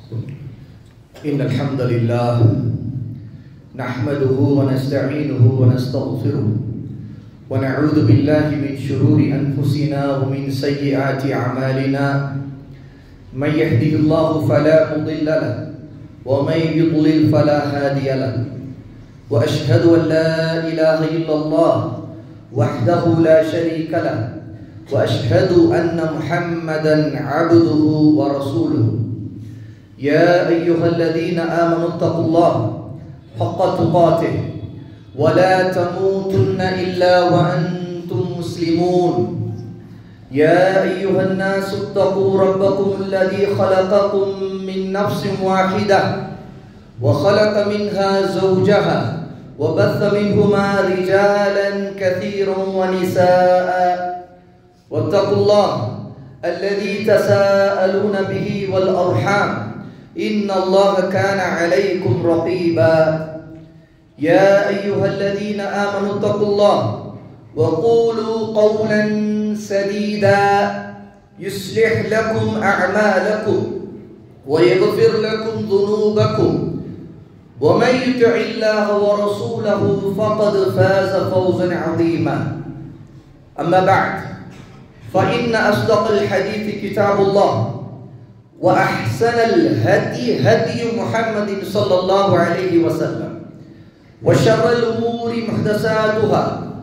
إن الحمد لله نحمده ونستعينه ونستغفره ونعوذ بالله من شرور أنفسنا ومن سيئات أعمالنا من يهده الله فلا مضل له ومن يضلل فلا هادي له وأشهد أن لا إله إلا الله وحده لا شريك له وأشهد أن محمدا عبده ورسوله يا أيها الذين آمنوا اتقوا الله حق تقاته ولا تموتن إلا وأنتم مسلمون يا أيها الناس اتقوا ربكم الذي خلقكم من نفس واحدة وخلق منها زوجها وبث منهما رجالا كثيرا ونساء واتقوا الله الذي تساءلون به والأرحام إن الله كان عليكم رقيبا يا أيها الذين آمنوا اتقوا الله وقولوا قولا سديدا يصلح لكم أعمالكم ويغفر لكم ذنوبكم ومن يطع الله ورسوله فقد فاز فوزا عظيما أما بعد فإن أصدق الحديث كتاب الله وأحسن الهدي هدي محمد صلى الله عليه وسلم وشر الأمور محدثاتها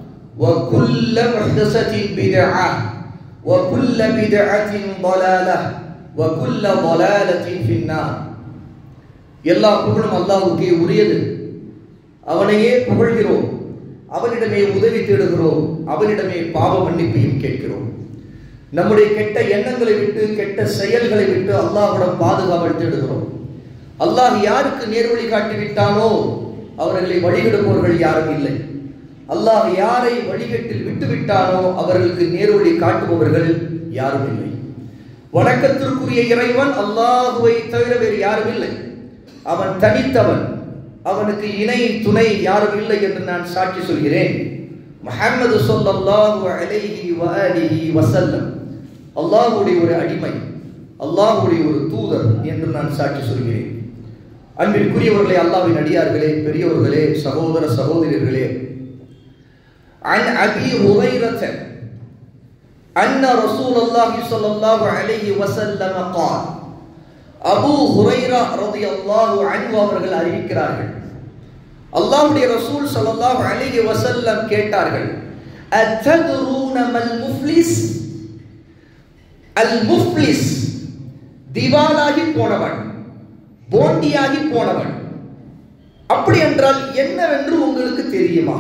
وكل محدثة بدعة وكل بدعة ضلالة وكل ضلالة في النار எல்லா புகழும் அல்லாஹ்வுக்கே உரியது அவனையே புகழ்கிறோம் அவனிடமே உதவி தேடுகிறோம் அவனிடமே பாவ மன்னிப்பையும் கேட்கிறோம் நம்முடைய கெட்ட எண்ணங்களை விட்டு கெட்ட செயல்களை விட்டு அல்லாஹ்விடம் பாதுகாவல் தேடுகிறோம் அல்லாஹ் யாருக்கு நேர்வழி காட்டி விட்டானோ அவர்களை வழிகெடுப்பவர்கள் யாரும் இல்லை அல்லாஹ் யாரை வழிகட்டில் விட்டு விட்டானோ அவர்களுக்கு நேர்வழி காட்டுபவர்கள் யாரும் இல்லை வணக்கத்திற்குரிய இறைவன் அல்லாஹுவை தவிர வேறு யாரும் இல்லை அவன் தனித்தவன் அவனுக்கு இணை துணை யாரும் இல்லை என்று நான் சாட்சி சொல்கிறேன் முஹம்மது சொல்லல்லாஹு அலைஹி வஅலிஹி வசல்லம் அல்லாஹ்வுடைய ஒரு அடிமை அல்லாஹ்வுடைய ஒரு தூதர் என்று நான் சாட்சி சொல்கிறேன் அன்பிற்குரியவர்களே அல்லாஹ்வின் அடியார்களே பெரியவர்களே சகோதர சகோதரியர்களே عن أبي هريرة أن رسول الله صلى الله عليه وسلم قال அபு ஹுரைரா ரதி அல்லாஹு அன்பு அவர்கள் அறிவிக்கிறார்கள் அல்லாஹ்வுடைய ரசூல் ஸல்லல்லாஹு அலைஹி வஸல்லம் கேட்டார்கள் அத்ததுரூன மல் முஃப்லிஸ் அல் முஃப்லிஸ் திவாலாகி போனவன் போண்டியாகி போனவன் அப்படி என்றால் என்னவென்று உங்களுக்கு தெரியுமா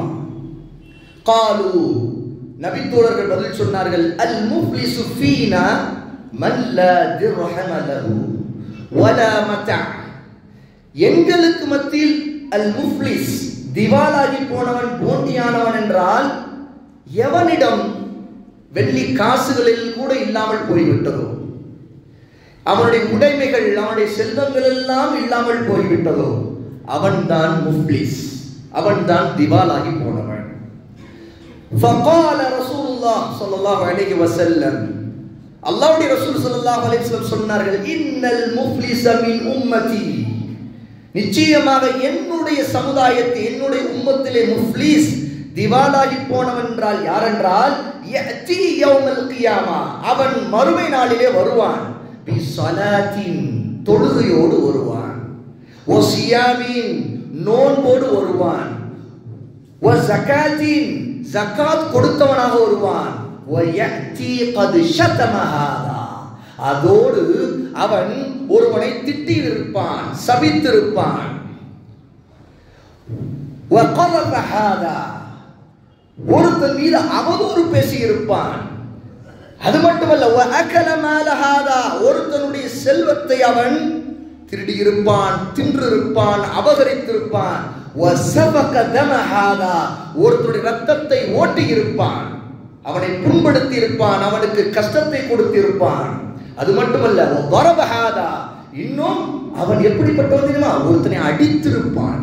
காலு நபித்தோழர்கள் பதில் சொன்னார்கள் அல் முஃப்லிசு ஃபீனா மன் லா திர்ஹம லஹு வலா மத்தா எங்களுக்கு மத்தியில் அல் முஃப்லிஸ் திவாலாகி போனவன் போண்டியானவன் என்றால் எவனிடம் வெள்ளி காசுகளில் கூட இல்லாமல் போய்விட்டதோ அவனுடைய உடைமைகள் அவனுடைய செல்வங்கள் எல்லாம் இல்லாமல் போய்விட்டதோ அவன்தான் முஃப்லிஸ் அவன்தான் திவாலாகி போனவன் فقال رسول الله صلى الله عليه وسلم அல்லாஹ்வுடைய ரசூல் ஸல்லல்லாஹு அலைஹி வஸல்லம் சொன்னார்கள் இன்னல் முஃப்லிஸ மின் உம்மதி நிச்சயமாக என்னுடைய சமுதாயத்தை என்னுடைய உம்மத்திலே முஃப்லிஸ் திவாலாகி போனவன் என்றால் யாரென்றால் யஅதி யௌமல் கியாமா அவன் மறுமை நாளிலே வருவான் பி ஸலாத்தின் தொழுகையோடு வருவான் ஒ சியாமின் நோன்போடு வருவான் ஒ ஜகாத்தின் ஜகாத் கொடுத்தவனாக வருவான் அதோடு அவன் ஒருவனை திட்டியிருப்பான் சபித்திருப்பான் ஒருத்தன் மீது அவதூறு பேசியிருப்பான் அது மட்டுமல்ல ஒருத்தனுடைய செல்வத்தை அவன் திருடியிருப்பான் தின்றிருப்பான் அபகரித்திருப்பான் ஒருத்தருடைய ரத்தத்தை ஓட்டி இருப்பான் அவனை புண்படுத்தி இருப்பான் அவனுக்கு கஷ்டத்தை கொடுத்து இருப்பான் அது மட்டுமல்ல வரபஹாதா இன்னும் அவன் எப்படிப்பட்டவன் தெரியுமா ஒருத்தனை அடித்திருப்பான்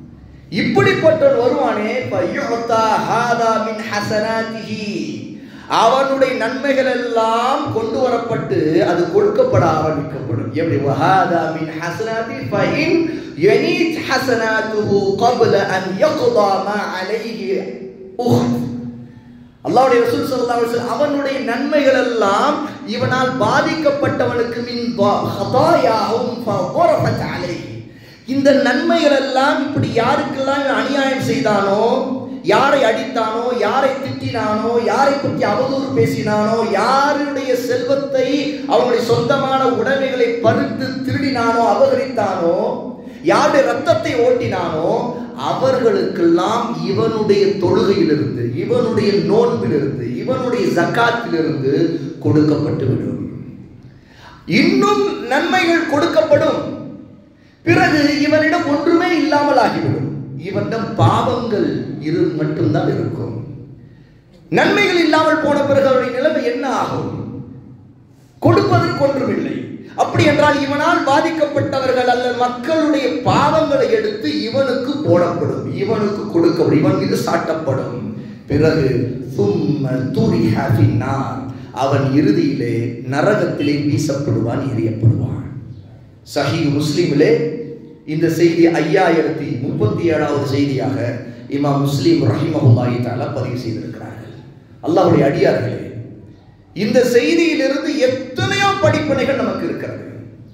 இப்படிப்பட்டவன் வருவானே ஃபயுத்தா ஹாதா மின் ஹஸனாத்திஹி அவனுடைய நன்மைகள் எல்லாம் கொண்டு வரப்பட்டு அது கொடுக்கப்பட ஆரம்பிக்கப்படும் எப்படி வஹாதா மின் ஹசனாதி ஃபஇன் யனீத் ஹசனாத்துஹு قبل ان يقضى ما عليه உஹ் அல்லாஹ்வுடைய ரசூல் ஸல்லல்லாஹு அலைஹி வஸல்லம் அவனுடைய நன்மைகள் எல்லாம் இவனால் பாதிக்கப்பட்டவனுக்கு மின் ஹதாயாஹும் ஃபவரஃபத் அலைஹி இந்த நன்மைகள் எல்லாம் இப்படி யாருக்கெல்லாம் இவன் அநியாயம் செய்தானோ யாரை அடித்தானோ யாரை திட்டினானோ யாரை பற்றி அவதூறு பேசினானோ யாருடைய செல்வத்தை அவங்களுடைய சொந்தமான உடைமைகளை பறித்து திருடினானோ அபகரித்தானோ யாருடைய ரத்தத்தை ஓட்டினானோ அவர்களுக்கெல்லாம் இவனுடைய தொழுகையிலிருந்து இவனுடைய நோன்பிலிருந்து இவனுடைய ஜக்காத்திலிருந்து கொடுக்கப்பட்டு விடும் இன்னும் நன்மைகள் கொடுக்கப்படும் பிறகு இவனிடம் ஒன்றுமே இல்லாமல் ஆகிவிடும் இவனிடம் பாவங்கள் இரு மட்டும்தான் இருக்கும் நன்மைகள் இல்லாமல் போன பிறகு அவருடைய நிலைமை என்ன ஆகும் கொடுப்பதற்கு ஒன்றுமில்லை அப்படி என்றால் இவனால் பாதிக்கப்பட்டவர்கள் அல்ல மக்களுடைய பாவங்களை எடுத்து இவனுக்கு போடப்படும் இவனுக்கு கொடுக்கப்படும் இவன் மீது சாட்டப்படும் பிறகு சும்ம துரிஹ ஃபின்னார். அவன் இறுதியிலே நரகத்திலே வீசப்படுவான் எரியப்படுவான் சஹி முஸ்லிமிலே இந்த செய்தி ஐயாயிரத்தி முப்பத்தி ஏழாவது செய்தியாக இமாம் முஸ்லீம் ரஹிமஹுல்லாஹி தஆலா பதிவு செய்திருக்கிறார்கள் அல்லாஹ்வுடைய அடியார்களே இந்த செய்தியிலிருந்து எத்தனையோ படிப்பினைகள் நமக்கு இருக்கிறது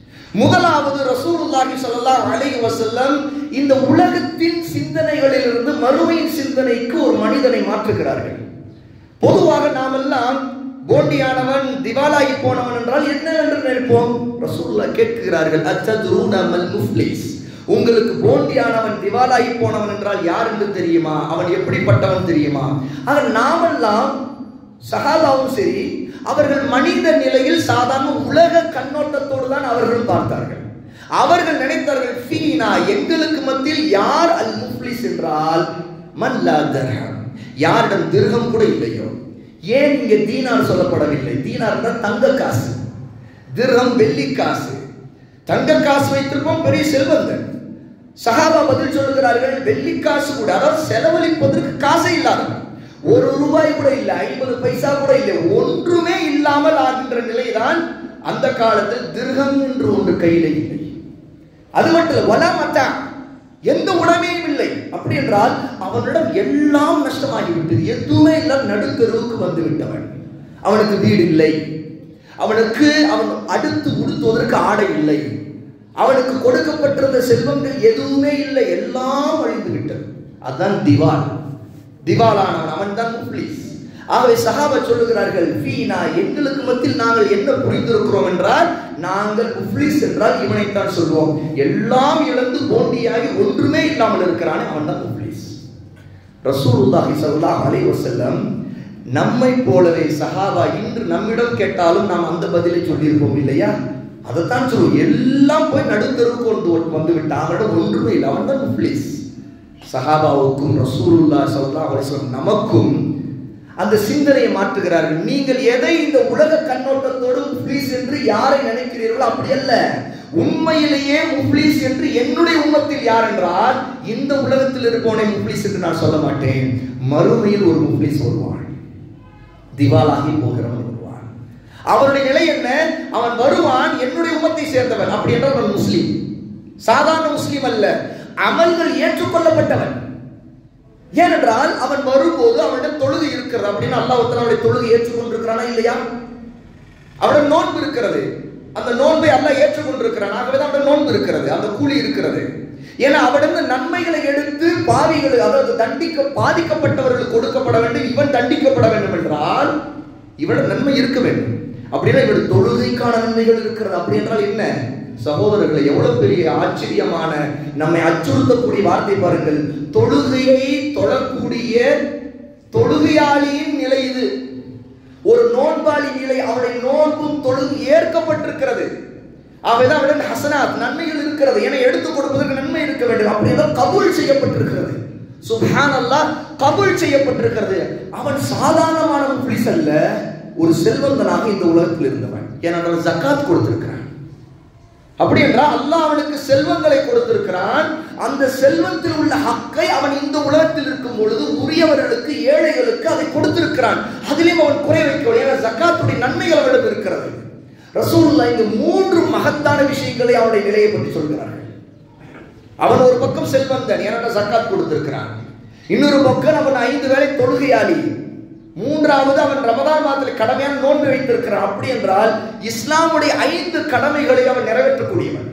முதலாவது ரசூலுல்லாஹி ஸல்லல்லாஹு அலைஹி வஸல்லம் இந்த உலகத்தின் சிந்தனைகளிலிருந்து மறுமையின் சிந்தனைக்கு ஒரு மனிதனை மாற்றுகிறார்கள் பொதுவாக நாமெல்லாம் போண்டியானவன் திவாலாகி போனவன் என்றால் என்ன என்று நினைப்போம் ரசூலுல்லாஹ் கேட்கிறார்கள் அத்ததுரூன மல் முஃப்லிஸ் உங்களுக்கு போண்டியானவன் திவாலாகி போனவன் என்றால் யார் என்று தெரியுமா அவன் எப்படிப்பட்டவன் தெரியுமா ஆக நாமெல்லாம் சஹாபாவும் சரி அவர்கள் மனித நிலையில் சாதாரண உலக கண்ணோட்டத்தோடு தான் அவர்கள் பார்த்தார்கள் அவர்கள் நினைத்தார்கள் ஃபீனா எங்களுக்கு மத்தியில் யார் அல் முஃப்லிஸ் என்றால் மல்லா தர்ஹம் யாரிடம் திருகம் கூட இல்லையோ ஏன் இங்கே தீனார் சொல்லப்படவில்லை தீனார் தான் தங்க காசு திர்ஹம் வெள்ளி காசு தங்க காசு வைத்திருப்போம் பெரிய செல்வந்தன் சஹாபா பதில் சொல்லுகிறார்கள் வெள்ளி காசு கூட அதாவது செலவழிப்பதற்கு காசே இல்லாதவன் ஒரு ரூபாய் கூட இல்லை ஐம்பது பைசா கூட இல்லை ஒன்றுமே இல்லாமல் ஆகின்ற நிலைதான் அந்த காலத்தில் திருகம் என்று ஒன்று கையில் இல்லை அது மட்டும் இல்லை வலா மச்சான் எந்த உடமையும் இல்லை அப்படி என்றால் அவனிடம் எல்லாம் நஷ்டமாகிவிட்டது எதுவுமே இல்லாமல் நடுத்தருவுக்கு வந்து விட்டவன் அவனுக்கு வீடு இல்லை அவனுக்கு அவன் அடுத்து உடுத்துவதற்கு ஆடை இல்லை அவனுக்கு கொடுக்கப்பட்டிருந்த செல்வங்கள் எதுவுமே இல்லை எல்லாம் அழிந்து விட்டது அதுதான் திவால் திவாலானவன் அவன் தான் முப்ளிஸ் ஆகவே சஹாபா சொல்லுகிறார்கள் ஃபீனா எங்களுக்கு மத்தியில் நாங்கள் என்ன புரிந்திருக்கிறோம் என்றால் நாங்கள் முஃப்ளிஸ் என்றால் இவனைத்தான் சொல்வோம் எல்லாம் இழந்து போண்டியாகி ஒன்றுமே இல்லாமல் இருக்கிறானே அவன் தான் முஃப்ளிஸ் ரசூலுல்லாஹி ஸல்லல்லாஹு அலைஹி வஸல்லம் நம்மை போலவே சஹாபா இன்று நம்மிடம் கேட்டாலும் நாம் அந்த பதிலை சொல்லியிருப்போம் இல்லையா அதைத்தான் சொல்லுவோம் எல்லாம் போய் நடுத்தருக்கு கொண்டு வந்து விட்டான் அவனிடம் ஒன்றுமே இல்லை அவன் தான் முஃப்ளிஸ் சஹாபாவுக்கும் ரசூலுல்லா ஸல்லல்லாஹு அலைஹி வஸல்லம் நமக்கும் அந்த சிந்தனையை மாற்றுகிறார்கள் நீங்கள் எதை இந்த உலக கண்ணோட்டத்தோடு முஃப்ளீஸ் என்று யாரை நினைக்கிறீர்களோ அப்படி அல்ல உண்மையிலேயே முஃப்ளீஸ் என்று என்னுடைய உம்மத்தில் யார் என்றால் இந்த உலகத்தில் இருப்பவனை முஃப்ளீஸ் என்று நான் சொல்ல மாட்டேன் மறுமையில் ஒரு முஃப்ளீஸ் வருவான் திவாலாகி போகிறவன் வருவான் அவருடைய நிலை என்ன அவன் வருவான் என்னுடைய உம்மத்தை சேர்ந்தவன் அப்படி என்றால் அவன் முஸ்லீம் சாதாரண முஸ்லீம் அல்ல அமல்கள் ஏற்றுக்கொள்ளப்பட்டவன் ஏனென்றால் அவன் வரும்போது அவனிடம் தொழுகை இருக்கிறது அப்படின்னு அல்லாஹ் அவனுடைய தொழுகை ஏற்றுக்கொண்டிருக்கிறானா இல்லையா அவனிடம் நோன்பு இருக்கிறது அந்த நோன்பை அல்லாஹ் ஏற்றுக்கொண்டிருக்கிறான் ஆகவே தான் அவனிடம் நோன்பு இருக்கிறது அந்த கூலி இருக்கிறது ஏன்னா அவனிடம் நன்மைகளை எடுத்து பாவிகள் அதாவது தண்டிக்க பாதிக்கப்பட்டவர்களுக்கு கொடுக்கப்பட வேண்டும் இவன் தண்டிக்கப்பட வேண்டும் என்றால் இவனிடம் நன்மை இருக்க வேண்டும் அப்படின்னா இவன் தொழுகைக்கான நன்மைகள் இருக்கிறது அப்படி என்றால் என்ன சகோதரர்களை எவ்வளவு பெரிய ஆச்சரியமான நம்மை அச்சுறுத்தக்கூடிய வார்த்தை பாருங்கள் தொழுகையை தொழக்கூடிய தொழுகையாளியின் நிலை இது ஒரு நோன்பாளி நிலை அவருடைய நோன்பும் தொழுகு ஏற்கப்பட்டிருக்கிறது அவைதான் அவருடன் ஹசனாத் நன்மைகள் இருக்கிறது என எடுத்துக் கொடுப்பதற்கு நன்மை இருக்க வேண்டும் அப்படிதான் கபூல் செய்யப்பட்டிருக்கிறது சுப்ஹான் அல்லாஹ் கபூல் செய்யப்பட்டிருக்கிறது அவன் சாதாரணமான முஃப்லிஸ் அல்ல ஒரு செல்வந்தனாக இந்த உலகத்தில் இருந்தவன் ஏனென்றால் ஜக்காத் கொடுத்திருக்கிறான் அப்படி என்றால் அல்லாஹ் அவனுக்கு செல்வங்களை கொடுத்திருக்கிறான் அந்த செல்வத்தில் உள்ள ஹக்கை அவன் இந்த உலகத்தில் இருக்கும் பொழுது உரியவர்களுக்கு ஏழைகளுக்கு அதை கொடுத்திருக்கிறான் அதிலும் அவன் குறை வைக்கவில்லை ஏன்னா ஜக்காத்துடைய நன்மைகள் அவனிடம் இருக்கிறது ரசூலுல்லா இந்த மூன்று மகத்தான விஷயங்களை அவனுடைய நிலையை பற்றி சொல்கிறார்கள் அவன் ஒரு பக்கம் செல்வந்தன் ஏன்னா ஜக்காத் கொடுத்திருக்கிறான் இன்னொரு பக்கம் அவன் ஐந்து வேளை தொழுகையாளி மூன்றாவது அவன் ரமதான் மாதத்தில் கடமையான நோன்பு வைத்திருக்கிறான் அப்படி என்றால் இஸ்லாமுடைய ஐந்து கடமைகளை அவன் நிறைவேற்றக்கூடியவன்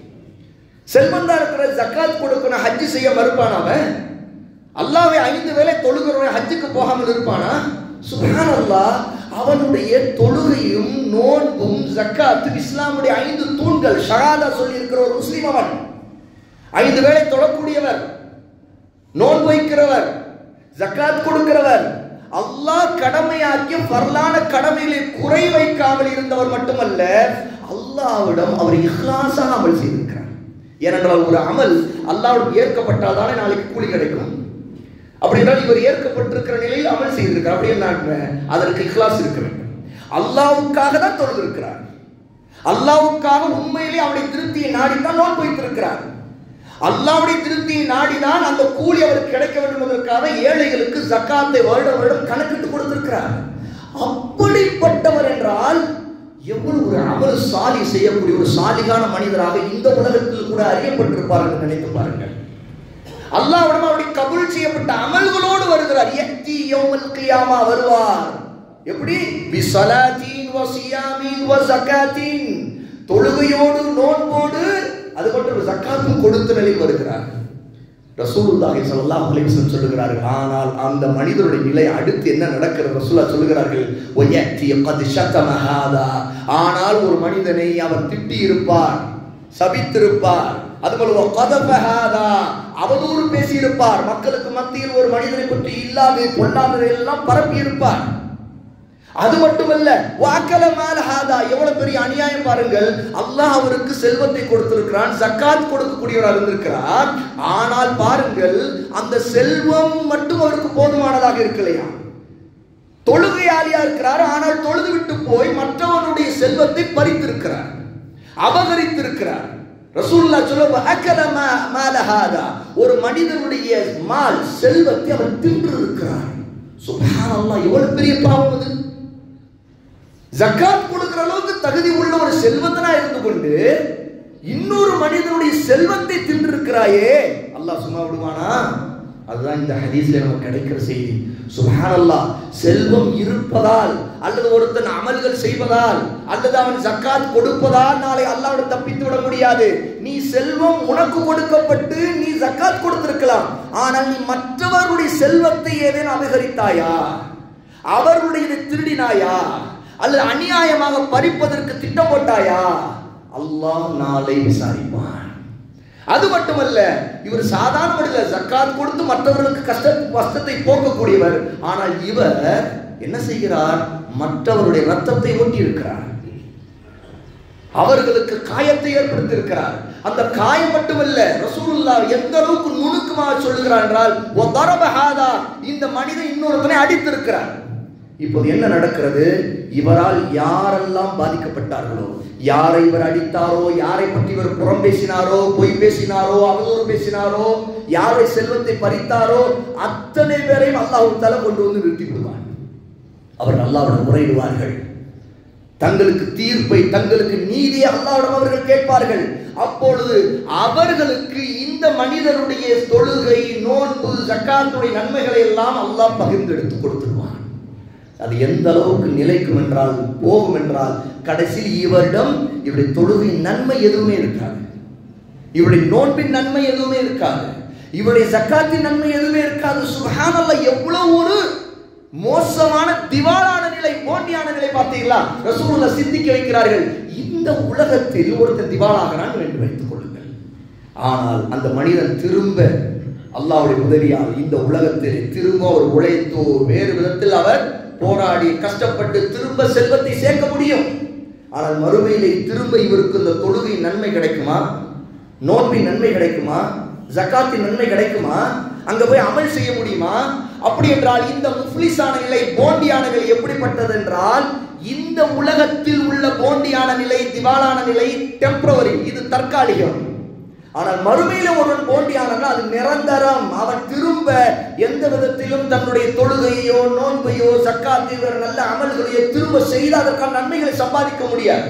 செல்வந்தா இருக்கிற ஜக்காத் கொடுக்கணும் ஹஜ்ஜு செய்ய மறுப்பான் அவன் அல்லாவை ஐந்து வேளை தொழுகிறவன் ஹஜ்ஜுக்கு போகாமல் இருப்பானா சுபான் அல்லாஹ் அவனுடைய தொழுகையும் நோன்பும் ஜக்காத்தும் இஸ்லாமுடைய ஐந்து தூண்கள் ஷஹாதா சொல்லி இருக்கிற ஒரு முஸ்லீம் அவன் ஐந்து வேளை தொழக்கூடியவர் நோன்பு வைக்கிறவர் ஜக்காத் கொடுக்கிறவர் அல்லாஹ் கடமையாக்கிய பரலான கடமைகளை குறை வைக்காமல் இருந்தவர் மட்டுமல்ல அல்லாஹ்விடம் அவர் இஹ்லாஸாக அமல் செய்திருக்கிறார் ஏனென்றால் ஒரு அமல் அல்லாஹ்விடம் ஏற்கப்பட்டால் தானே நாளைக்கு கூலி கிடைக்கும் அப்படி என்றால் இவர் ஏற்கப்பட்டிருக்கிற நிலையில் அமல் செய்திருக்கிறார் அப்படி என்ன அதற்கு இஹ்லாஸ் இருக்க வேண்டும் அல்லாவுக்காக தான் தொழுதிருக்கிறார் அல்லாவுக்காக உண்மையிலே அவருடைய திருப்தியை நாடித்தான் நோன்பு வைத்திருக்கிறார் அல்லாவுடைய திருப்தியை நாடிதான் அந்த கூலி அவருக்கு கிடைக்க வேண்டும் என்பதற்காக ஏழைகளுக்கு ஜக்காத்தை வருடம் வருடம் கணக்கிட்டு கொடுத்திருக்கிறார் அப்படிப்பட்டவர் என்றால் எவ்வளவு ஒரு அமல் சாலி செய்யக்கூடிய ஒரு சாலிகான மனிதராக இந்த உலகத்தில் கூட அறியப்பட்டிருப்பார் என்று நினைத்து பாருங்கள் அல்லாவிடம் அவருடைய கபுல் செய்யப்பட்ட அமல்களோடு வருகிறார் எத்தி யௌமல் கியாமா வருவார் எப்படி பிசலாத்தீன் வ சியாமீன் வ ஜகாத்தீன் தொழுகையோடு நோன்போடு அது மட்டும் ஜக்காத்தும் கொடுத்த நிலையில் வருகிறார் ரசூலுல்லாஹி ஸல்லல்லாஹு அலைஹி வஸல்லம் சொல்லுகிறார்கள் ஆனால் அந்த மனிதருடைய நிலை அடுத்து என்ன நடக்கிறது ரசூலா சொல்லுகிறார்கள் வயத்தி கத் ஷத்தம ஹாதா ஆனால் ஒரு மனிதனை அவர் திட்டி இருப்பார் சபித்திருப்பார் அதுபோல கதப ஹாதா அவதூறு பேசி இருப்பார் மக்களுக்கு மத்தியில் ஒரு மனிதனை பற்றி இல்லாத பொல்லாததை எல்லாம் பரப்பி இருப்பார் அது மட்டுமல்ல வாக்கல மேல ஹாதா எவ்வளவு பெரிய அநியாயம் பாருங்கள் அல்லாஹ் அவருக்கு செல்வத்தை கொடுத்திருக்கிறான் ஜக்காத் கொடுக்கக்கூடியவராக இருந்திருக்கிறார் ஆனால் பாருங்கள் அந்த செல்வம் மட்டும் அவருக்கு போதுமானதாக இருக்கலையா தொழுகையாளியா இருக்கிறார் ஆனால் தொழுது விட்டு போய் மற்றவனுடைய செல்வத்தை பறித்திருக்கிறார் அபகரித்திருக்கிறார் ரசூல்லா சொல்ல அக்கல மாலஹாதா ஒரு மனிதனுடைய மால் செல்வத்தை அவர் தின்று இருக்கிறார் சுபஹானல்லாஹ் எவ்வளவு பெரிய பாவம் அது ஜக்காத் கொடுக்கிற அளவுக்கு தகுதி உள்ள ஒரு செல்வந்தனா இருந்து கொண்டு இன்னொரு மனிதனுடைய செல்வத்தை தின்றிருக்கிறாயே அல்லாஹ் சும்மா விடுவானா அதுதான் இந்த ஹதீஸ்ல நமக்கு கிடைக்கிற செய்தி சுபஹானல்லாஹ் செல்வம் இருப்பதால் அல்லது ஒருத்தன் அமல்கள் செய்வதால் அல்லது அவன் ஜக்காத் கொடுப்பதால் நாளை அல்லாஹ்விடம் தப்பித்து விட முடியாது நீ செல்வம் உனக்கு கொடுக்கப்பட்டு நீ ஜக்காத் கொடுத்திருக்கலாம் ஆனால் நீ மற்றவருடைய செல்வத்தை ஏதேனும் அபகரித்தாயா அவர்களுடைய திருடினாயா அல்லது அநியாயமாக பறிப்பதற்கு திட்டம் போட்டாயா அல்லாஹ் நாளை விசாரிப்பான் அது மட்டுமல்ல இவர் சாதாரண மனிதர் ஜக்காத் கொடுத்து மற்றவர்களுக்கு கஷ்ட கஷ்டத்தை போக்கக்கூடியவர் ஆனால் இவர் என்ன செய்கிறார் மற்றவருடைய ரத்தத்தை ஓட்டி இருக்கிறார் அவர்களுக்கு காயத்தை ஏற்படுத்தி இருக்கிறார் அந்த காயம் மட்டுமல்ல ரசூலுல்லா எந்த அளவுக்கு நுணுக்கமாக சொல்லுகிறார் என்றால் "ஒ தரப ஹாதா", இந்த மனிதன் இன்னொருத்தனை அடித்திருக்கிறார் இப்போது என்ன நடக்கிறது இவரால் யாரெல்லாம் பாதிக்கப்பட்டார்களோ யாரை இவர் அடித்தாரோ யாரை பற்றி இவர் புறம் பேசினாரோ பொய் பேசினாரோ அவதூறு பேசினாரோ யாரை செல்வத்தை பறித்தாரோ அத்தனை பேரையும் அல்லாஹ் தலை கொண்டு வந்து நிறுத்தி விடுவார் அவர் அல்லாவிடம் முறையிடுவார்கள் தங்களுக்கு தீர்ப்பை தங்களுக்கு நீதியை அல்லாவிடம் அவர்கள் கேட்பார்கள் அப்பொழுது அவர்களுக்கு இந்த மனிதனுடைய தொழுகை நோன்பு ஜக்காத்துடைய நன்மைகளை எல்லாம் அல்லாஹ் பகிர்ந்தெடுத்து கொடுத்துருவான் அது எந்த அளவுக்கு நிலைக்கும் என்றால் போகும் என்றால் கடைசியில் இவரிடம் இவருடைய தொழுகையின் நன்மை எதுவுமே இருக்காது இவருடைய நோன்பின் நன்மை எதுவுமே இருக்காது இவருடைய ஜக்காத்தின் நன்மை எதுவுமே இருக்காது சுபஹானல்லாஹ் எவ்வளவு ஒரு மோசமான திவாலான நிலை போண்டியான நிலை பார்த்தீங்களா ரசூலுல்லா சிந்திக்க வைக்கிறார்கள் இந்த உலகத்தில் ஒருத்தன் திவாலாகிறான் என்று வைத்துக் கொள்ளுங்கள் ஆனால் அந்த மனிதன் திரும்ப அல்லாஹ்வுடைய உதவியால் இந்த உலகத்தில் திரும்ப ஒரு உழைத்தோ வேறு விதத்தில் அவர் போராடி கஷ்டப்பட்டு திரும்ப செல்வத்தை சேர்க்க முடியும் ஆனால் மறுமையிலே திரும்ப இவருக்கு இந்த தொழுகை நன்மை கிடைக்குமா நோன்பின் நன்மை கிடைக்குமா ஜக்காத்தின் நன்மை கிடைக்குமா அங்க போய் அமல் செய்ய முடியுமா அப்படி என்றால் இந்த முஃப்லிஸான நிலை போண்டியான நிலை எப்படிப்பட்டது என்றால் இந்த உலகத்தில் உள்ள போண்டியான நிலை திவாலான நிலை டெம்பரவரி இது தற்காலிகம் ஆனால் மறுமையில ஒருவன் போண்டியானா அது நிரந்தரம் அவன் திரும்ப எந்த விதத்திலும் தன்னுடைய தொழுகையோ நோன்பையோ சக்காத்து நல்ல அமல்களையோ திரும்ப செய்து அதற்கான நன்மைகளை சம்பாதிக்க முடியாது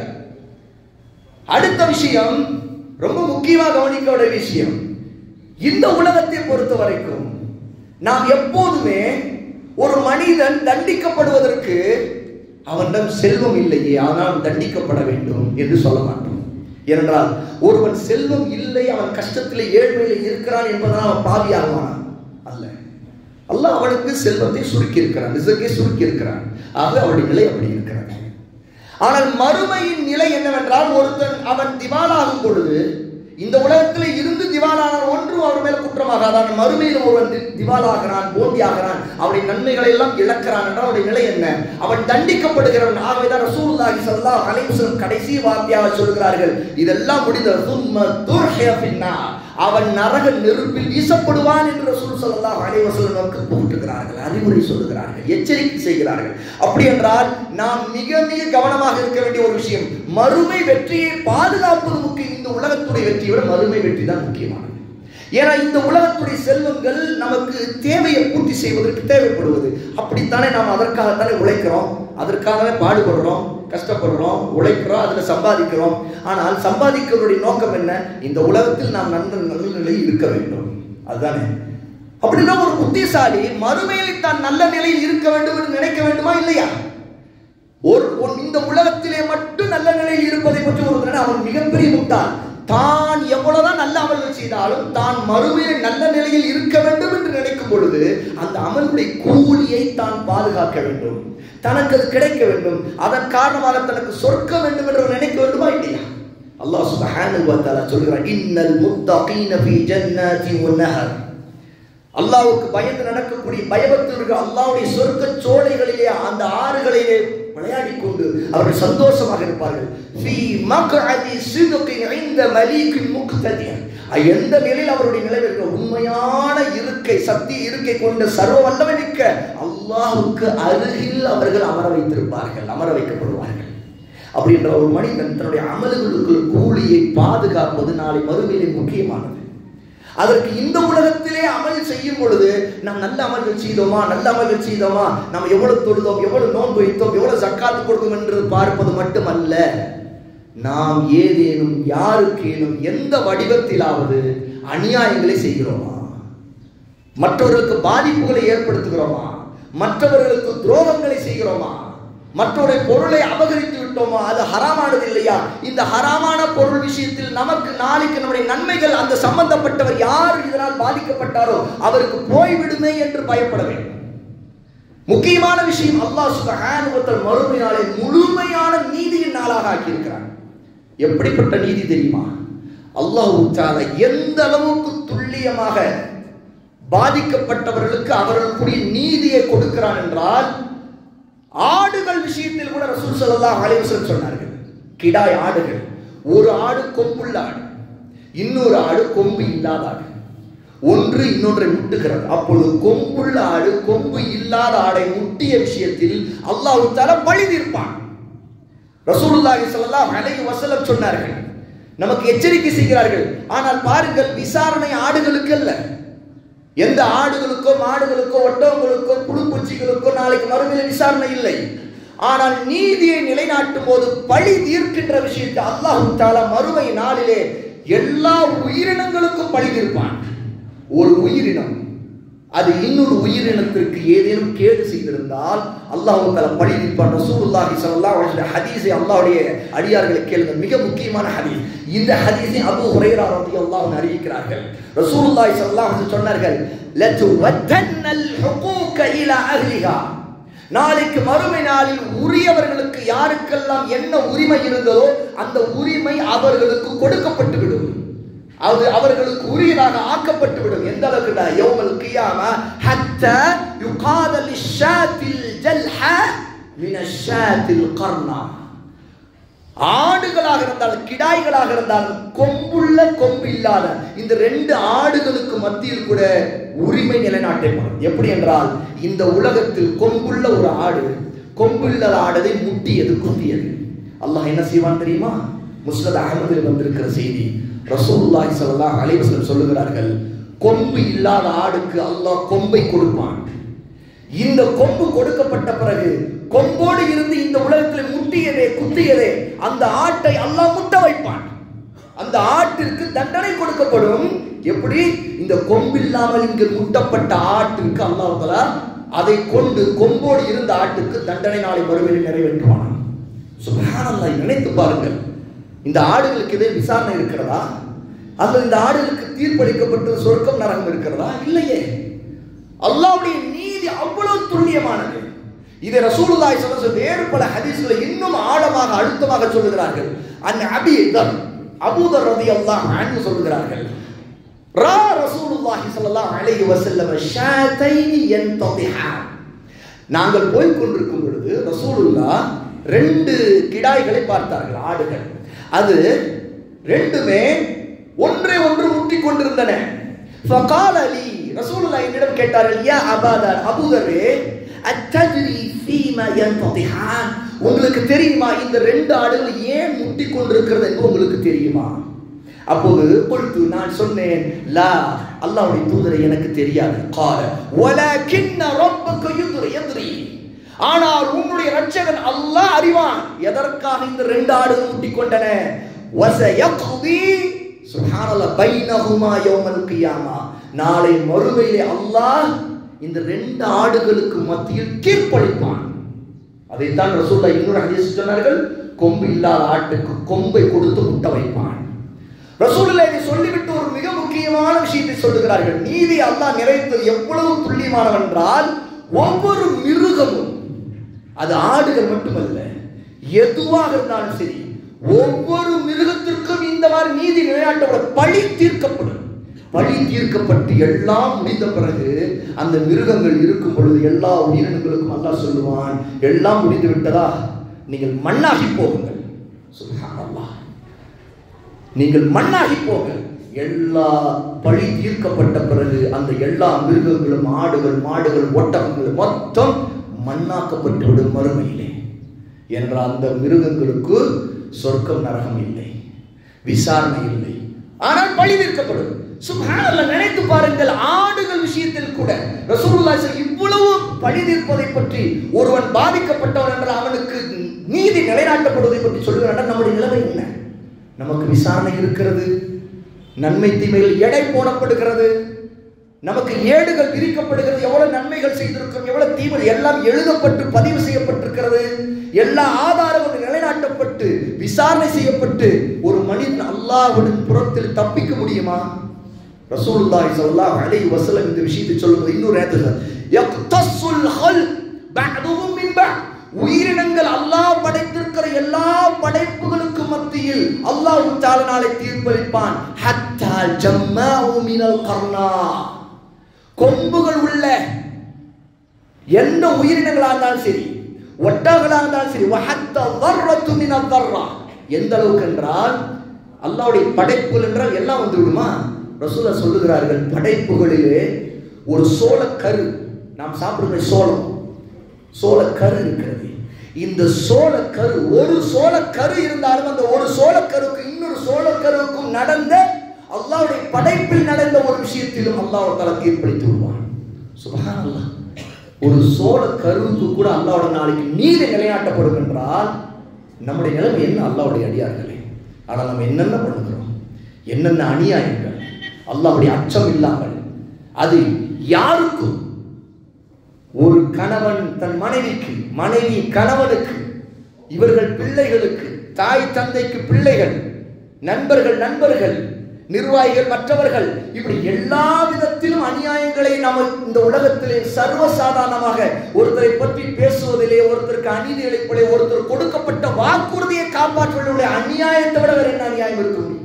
அடுத்த விஷயம் ரொம்ப முக்கியமா கவனிக்க வேண்டிய விஷயம் இந்த உலகத்தை பொறுத்த வரைக்கும் நாம் எப்போதுமே ஒரு மனிதன் தண்டிக்கப்படுவதற்கு அவனிடம் செல்வம் இல்லையே ஆனால் தண்டிக்கப்பட வேண்டும் என்று சொல்ல மாட்டோம் ஏனென்றால் ஒருவன் செல்வம் இல்லை அவன் கஷ்டத்தில் ஏழ்மையில் இருக்கிறான் என்பதனால் அவன் பாவியாகுவான் அல்ல அல்லாஹ் அவனுக்கு செல்வத்தை சுருக்கி இருக்கிறான் ரிசக்கை சுருக்கி இருக்கிறான் ஆக அவனுடைய நிலை அப்படி இருக்கிறான் ஆனால் மறுமையின் நிலை என்னவென்றால் ஒருத்தன் அவன் திவாலாகும் பொழுது இந்த உலகத்தில் இருந்து திவாலான ஒன்றும் அவர் மேல குற்றமாகாதான் மறுமையில் ஒருவன் தி- திவாலாகிறான் போண்டியாகிறான் அவனுடைய நன்மைகளை எல்லாம் இழக்கிறான் என்றால் அவருடைய நிலை என்ன அவன் தண்டிக்கப்படுகிறவன் ஆகவேதான் ரசூலுல்லாஹி ஸல்லல்லாஹு அலைஹி வஸல்லம் கடைசி வார்த்தையாக சொல்கிறார்கள் இதெல்லாம் முடிந்த சும்ம துர்ஹிய ஃபின்னார். அவன் நரக நெருப்பில் வீசப்படுவான் என்று ரசூல் ஸல்லல்லாஹு அலைஹி வஸல்லம் நமக்கு புகட்டுகிறார்கள் அறிவுரை சொல்லுகிறார்கள் எச்சரிக்கை செய்கிறார்கள் அப்படி என்றால் நாம் மிக மிக கவனமாக இருக்க வேண்டிய ஒரு விஷயம் மறுமை வெற்றியை பாதுகாப்பது முக்கியம் இந்த உலகத்துடைய வெற்றியை விட மறுமை வெற்றி தான் முக்கியமானது ஏன்னா இந்த உலகத்துடைய செல்வங்கள் நமக்கு தேவையை பூர்த்தி செய்வதற்கு தேவைப்படுவது அப்படித்தானே நாம் அதற்காகத்தானே உழைக்கிறோம் அதற்காகவே பாடுபடுறோம் கஷ்டப்படுறோம் உழைக்கிறோம் அதில் சம்பாதிக்கிறோம் ஆனால் சம்பாதிக்கிறதுடைய நோக்கம் என்ன இந்த உலகத்தில் நாம் நல்ல நல்ல நிலையில் இருக்க வேண்டும் அதுதானே அப்படின்னா ஒரு புத்திசாலி மறுமையில் தான் நல்ல நிலையில் இருக்க வேண்டும் என்று நினைக்க வேண்டுமா இல்லையா ஒரு ஒரு- இந்த உலகத்திலே மட்டும் நல்ல நிலையில் இருப்பதை பற்றி ஒரு அவன் மிகப்பெரிய முட்டாள் தான் எவ்வளவுதான் நல்ல அமல்கள் செய்தாலும் தான் மறுமையில் நல்ல நிலையில் இருக்க வேண்டும் என்று நினைக்கும் பொழுது அந்த அமல்களுடைய கூலியை தான் பாதுகாக்க வேண்டும் தனக்கு அது கிடைக்க வேண்டும் அதன் காரணமாக தனக்கு சொர்க்க வேண்டும் என்று அவன் நினைக்க வேண்டுமா இல்லையா அல்லாஹ் சுப்ஹானஹு வ தஆலா சொல்கிறார் இன்னல் முத்தகீன ஃபீ ஜன்னாதி வ நஹர் அல்லாஹ்வுக்கு பயந்து நடக்கக்கூடிய பயபக்தர்கள் இருக்கிற அல்லாஹ்வுடைய சொர்க்க சோலைகளிலே அந்த ஆறுகளிலே விளையாடிக் கொண்டு அவர்கள் சந்தோஷமாக இருப்பார்கள் ஃபீ மக்அதி சிதுகின் இன்த மலீக்கின் முக்ததிர் எந்த நிலையில் அவருடைய நிலையில் இருக்கிற உண்மையான இருக்கை சக்தி இருக்கை கொண்ட சர்வ வல்லவனிக்க அல்லாஹ்வுக்கு அருகில் அவர்கள் அமர வைத்திருப்பார்கள் அமர வைக்கப்படுவார்கள் அப்படின்ற ஒரு மனிதன் தன்னுடைய அமல்களுக்கு கூலியை பாதுகாப்பது நாளை மறுமையிலே முக்கியமானது அதற்கு இந்த உலகத்திலே அமல் செய்யும் பொழுது நாம் நல்ல அமல்கள் செய்தோமா நல்ல அமல்கள் செய்தோமா நம்ம எவ்வளவு தொழுதோம் எவ்வளவு நோன்பு வைத்தோம் எவ்வளவு சக்காத்து கொடுத்தோம் என்று பார்ப்பது மட்டுமல்ல நாம் ஏதேனும் யாருக்கேனும் எந்த வடிவத்திலாவது அநியாயங்களை செய்கிறோமா மற்றவர்களுக்கு பாதிப்புகளை ஏற்படுத்துகிறோமா மற்றவர்களுக்கு துரோகங்களை செய்கிறோமா மற்றவருடைய பொருளை அபகரித்து விட்டோமா அது ஹராமானது இல்லையா இந்த ஹராமான பொருள் விஷயத்தில் நமக்கு நாளைக்கு நம்முடைய நன்மைகள் அந்த சம்பந்தப்பட்டவர் யார் இதனால் பாதிக்கப்பட்டாரோ அவருக்கு போய்விடுமே என்று பயப்பட வேண்டும் முக்கியமான விஷயம் அல்லாஹ் சுப்ஹானஹு வ தஆலா மறுமை நாளை முழுமையான நீதியின் நாளாக ஆக்கியிருக்கிறார் எப்படிப்பட்ட நீதி தெரியுமா அல்லாஹ் தஆலா எந்த அளவுக்கு துல்லியமாக பாதிக்கப்பட்டவர்களுக்கு அவர்களுக்குரிய நீதியை கொடுக்கிறான் என்றால் ஆடுகள் விஷயத்தில் கூட ரசூல் ஸல்லல்லாஹு அலைஹி வஸல்லம் சொன்னார்கள் கிடாய் ஆடுகள் ஒரு ஆடு கொம்புள்ள ஆடு இன்னொரு ஆடு கொம்பு இல்லாத ஆடு ஒன்று இன்னொன்றை முட்டுகிறது அப்பொழுது கொம்புள்ள ஆடு கொம்பு இல்லாத ஆடை முட்டிய விஷயத்தில் அல்லாஹ் தஆலா பழி தீர்ப்பான் ரசூலுல்லாஹி ஸல்லல்லாஹு அலைஹி வஸல்லம் சொன்னார்கள் நமக்கு எச்சரிக்கை செய்கிறார்கள் ஆனால் பாருங்கள் விசாரணை ஆடுகளுக்கு அல்ல எந்த ஆடுகளுக்கோ மாடுகளுக்கோ ஒட்டகங்களுக்கோ புழுப்பூச்சிகளுக்கோ நாளைக்கு மறுமையில் விசாரணை இல்லை ஆனால் நீதியை நிலைநாட்டும் போது பழி தீர்க்கின்ற விஷயத்தை அல்லாஹு தாலா மறுமை நாளிலே எல்லா உயிரினங்களுக்கும் பழி தீர்ப்பான் ஒரு உயிரினம் அது இன்னொரு உயிரினத்திற்கு ஏதேனும் கேடு செய்திருந்தால் அல்லாஹ் தஆலா பழி தீர்ப்பான் ரசூலுல்லாஹி ஸல்லல்லாஹு அலைஹி வஸல்லம் ஹதீஸை அல்லாஹ்வுடைய அடியார்களை கேளுங்க மிக முக்கியமான ஹதீஸ் இந்த ஹதீஸை அபூ ஹுரைரா রাদিয়াল্লাহு அன்ஹு அறிவிக்கிறார்கள் ரசூலுல்லாஹி ஸல்லல்லாஹு அலைஹி வஸல்லம் சொன்னார்கள் லதுவத்தன்னல் ஹுகூக இலா அஹ்லிஹா நாளைக்கு மறுமை நாளில் உரியவர்களுக்கு யாருக்கெல்லாம் என்ன உரிமை இருந்ததோ அந்த உரிமை அவர்களுக்கு கொடுக்கப்பட்டு விடும் அது அவர்களுக்கு உரியதாக ஆக்கப்பட்டு விடும் எந்த அளவுக்கு யௌமல் கியாமா ஹத்தா யுகாத லிஷாத்தில் ஜல்ஹா மின ஷாத்தில் கர்னா ஆடுகளாக இருந்தாலும் கிடாய்களாக இருந்தாலும் கொம்புள்ள கொம்பு இல்லாத இந்த ரெண்டு ஆடுகளுக்கு மத்தியில் கூட உரிமை நிலைநாட்டப்படும் எப்படி என்றால் இந்த உலகத்தில் கொம்புள்ள ஒரு ஆடு கொம்பு இல்லாத ஆடதை முட்டியது குத்தியது அல்லாஹ் என்ன செய்வான் தெரியுமா முஸ்னத் அகமதில் வந்திருக்கிற செய்தி ரசூலுல்லாஹி ஸல்லல்லாஹு அலைஹி வஸல்லம் சொல்லுகிறார்கள் கொம்பு இல்லாத ஆடுக்கு அல்லாஹ் கொம்பை கொடுப்பான் இந்த கொம்பு கொடுக்கப்பட்ட பிறகு கொம்போடு இருந்து இந்த உலகத்தில் முட்டியதே குத்தியதே அந்த ஆட்டை அல்லாஹ் முட்ட வைப்பான் அந்த ஆட்டிற்கு தண்டனை கொடுக்கப்படும் எப்படி இந்த கொம்பில்லாமல் இங்கு முட்டப்பட்ட ஆட்டிற்கு அல்லாஹ் தஆலா அதை கொண்டு கொம்போடு இருந்த ஆட்டுக்கு தண்டனை நாளை மறுமையில் நிறைவேற்றுவான் சுபஹானல்லாஹ் நினைத்து பாருங்கள் இந்த ஆடுகளுக்கு இதே விசாரணை இருக்கிறதா அல்லது இந்த ஆடுகளுக்கு தீர்ப்பளிக்கப்பட்டு சொர்க்கம் நரகம் இருக்கிறதா இல்லையே அல்லாஹ்வுடைய நீதி அவ்வளவு துல்லியமானது இதை ரசூலுல்லாஹி ஸல்லல்லாஹு அலைஹி வேறு பல ஹதீஸ்களை இன்னும் ஆழமாக அழுத்தமாக சொல்லுகிறார்கள் அன் அபி தர் அபூதர் ரலியல்லாஹு அன்ஹு சொல்லுகிறார்கள் ரா ரசூலுல்லாஹி ஸல்லல்லாஹு அலைஹி வஸல்லம் ஷாதைனி யன்ததிஹான் நாங்கள் போய் கொண்டிருக்கும் பொழுது ரசூலுல்லா ரெண்டு கிடாய்களை பார்த்தார்கள் ஆடுகள் அது ரெண்டுமே ஒன்றை ஒன்று முட்டி கொண்டிருந்தன ஃபகால அலி ரசூலுல்லா என்னிடம் கேட்டார்கள் யா அபாதர் அபூதரே அத்தஜ்ரி ஃபீமா யன்ததிஹான் உங்களுக்கு தெரியுமா இந்த ரெண்டு ஆடுகள் ஏன் முட்டி கொண்டிருக்கிறது என்று உங்களுக்கு தெரியுமா அப்போது பொழுது நான் சொன்னேன் லா அல்லாஹ்வுடைய தூதரை எனக்கு தெரியாது கால வலக்கின்ன ரப்பக யுத்ரி யத்ரி ஆனால் உன்னுடைய ரட்சகன் அல்லாஹ் அறிவான் எதற்காக இந்த ரெண்டு ஆடுகள் முட்டி கொண்டன வசயக்தி சுப்ஹானல்லாஹ் பைனஹுமா யௌமல் கியாமா நாளை மறுமையிலே அல்லாஹ் இந்த ரெண்டு ஆடுகளுக்கு மத்தியில் தீர்ப்பளிப்பான் அதைத்தான் ரசூல்லா இன்னொரு ஹதீஸ் சொன்னார்கள் கொம்பு இல்லாத ஆட்டுக்கு கொம்பை கொடுத்து முட்ட வைப்பான் ரசூலுல்லாஹ் இதை சொல்லிவிட்டு ஒரு மிக முக்கியமான விஷயத்தை சொல்லுகிறார்கள் நீதி அல்லாஹ் நிறைத்தது எவ்வளவு துல்லியமானவன் என்றால் ஒவ்வொரு மிருகமும் அது ஆடுகள் மட்டுமல்ல எதுவாக இருந்தாலும் சரி ஒவ்வொரு மிருகத்திற்கும் இந்த மாதிரி நீதி நிலைநாட்டப்படும் பழி தீர்க்கப்படும் பழி தீர்க்கப்பட்டு எல்லாம் முடிந்த பிறகு அந்த மிருகங்கள் இருக்கும் பொழுது எல்லா உயிரினங்களுக்கும் அல்லாஹ் சொல்லுவான் எல்லாம் முடிந்து விட்டதா நீங்கள் மண்ணாகி போகுங்கள் சுப்ஹானல்லாஹ் நீங்கள் மண்ணாகி போக எல்லா பழி தீர்க்கப்பட்ட பிறகு அந்த எல்லா மிருகங்களும் ஆடுகள் மாடுகள் ஒட்டகங்கள் மொத்தம் மண்ணாக்கப்பட்டு விடும் மறுமையிலே என்ற அந்த மிருகங்களுக்கு சொர்க்கம் நரகம் இல்லை விசாரணை இல்லை ஆனால் பழி தீர்க்கப்படும் சுப்ஹானல்லாஹ் நினைத்து பாருங்கள் ஆடுகள் விஷயத்தில் கூட ரசூலுல்லாஹி ஸல்லல்லாஹு அலைஹி இவ்வளவு பழி தீர்ப்பதை பற்றி ஒருவன் பாதிக்கப்பட்டவன் என்றால் அவனுக்கு நீதி நிலைநாட்டப்படுவதை பற்றி சொல்லுகிறான் நம்முடைய நிலைமை என்ன நமக்கு விசாரணை இருக்கிறது நன்மை தீமைகள் எடை போடப்படுகிறது நமக்கு ஏடுகள் விரிக்கப்படுகிறது எவ்வளவு நன்மைகள் செய்திருக்கிறோம் எவ்வளவு தீமை எல்லாம் எழுதப்பட்டு பதிவு செய்யப்பட்டிருக்கிறது எல்லா ஆதாரங்களும் நிலைநாட்டப்பட்டு விசாரணை செய்யப்பட்டு ஒரு மனிதன் அல்லாஹ்வின் புறத்தில் தப்பிக்க முடியுமா ரசூலுல்லாஹி ஸல்லல்லாஹு அலைஹி வஸல்லம் இந்த விஷயத்தை சொல்லும்போது இன்னொரு நேரத்தில் யக்தஸுல் ஹல் பஅதுஹும் மின் பஅத் உயிரினங்கள் அல்லாஹ் படைத்திருக்கிற எல்லா படைப்புகளுக்கு மத்தியில் அல்லாஹ் தஆலா நாளை தீர்ப்பளிப்பான் ஹத்தா ஜம்மாஉ மினல் கர்னா கொம்புகள் உள்ள எந்த உயிரினங்களா இருந்தாலும் சரி ஒட்டகங்களா இருந்தாலும் சரி வஹத்த தர்ரத்து மினல் தர்ரா எந்த அளவுக்கு என்றால் அல்லாஹ்வுடைய படைப்புகள் என்றால் எல்லாம் வந்து விடுமா ரசூலா சொல்லுகிறார்கள் படைப்புகளிலே ஒரு சோளக்கரு நாம் சாப்பிடுகிற சோளம் சோளக்கரு இருக்கிறது இந்த சோளக்கரு ஒரு சோளக்கரு இருந்தாலும் அந்த ஒரு சோளக்கருக்கு இன்னொரு சோளக்கருவுக்கும் நடந்த அல்லாஹ்வுடைய படைப்பில் நடந்த ஒரு விஷயத்திலும் அல்லாஹ் தலா தீர்ப்பளித்து விடுவான் சுபஹானல்லாஹ் ஒரு சோளக்கருவுக்கு கூட அல்லாஹ்வோட நாளைக்கு நீதி நிலைநாட்டப்படும் என்றால் நம்முடைய நிலைமை என்ன அல்லாஹ்வுடைய அடியார்களே ஆனால் நம்ம என்னென்ன பண்ணுகிறோம் என்னென்ன அநியாயங்கள் அல்லாஹ்வுடைய அச்சம் இல்லாமல் அது யாருக்கும் ஒரு கணவன் தன் மனைவிக்கு மனைவி கணவனுக்கு இவர்கள் பிள்ளைகளுக்கு தாய் தந்தைக்கு பிள்ளைகள் நண்பர்கள் நண்பர்கள் நிர்வாகிகள் மற்றவர்கள் இப்படி எல்லா விதத்திலும் அநியாயங்களை நாம் இந்த உலகத்திலே சர்வசாதாரணமாக ஒருத்தரை பற்றி பேசுவதிலே ஒருத்தருக்கு அநீதி இழைப்பதிலே ஒருத்தர் கொடுக்கப்பட்ட வாக்குறுதியை காப்பாற்றுவதிலே அநியாயத்தை விட வேற என்ன அநியாயம் இருக்க முடியும்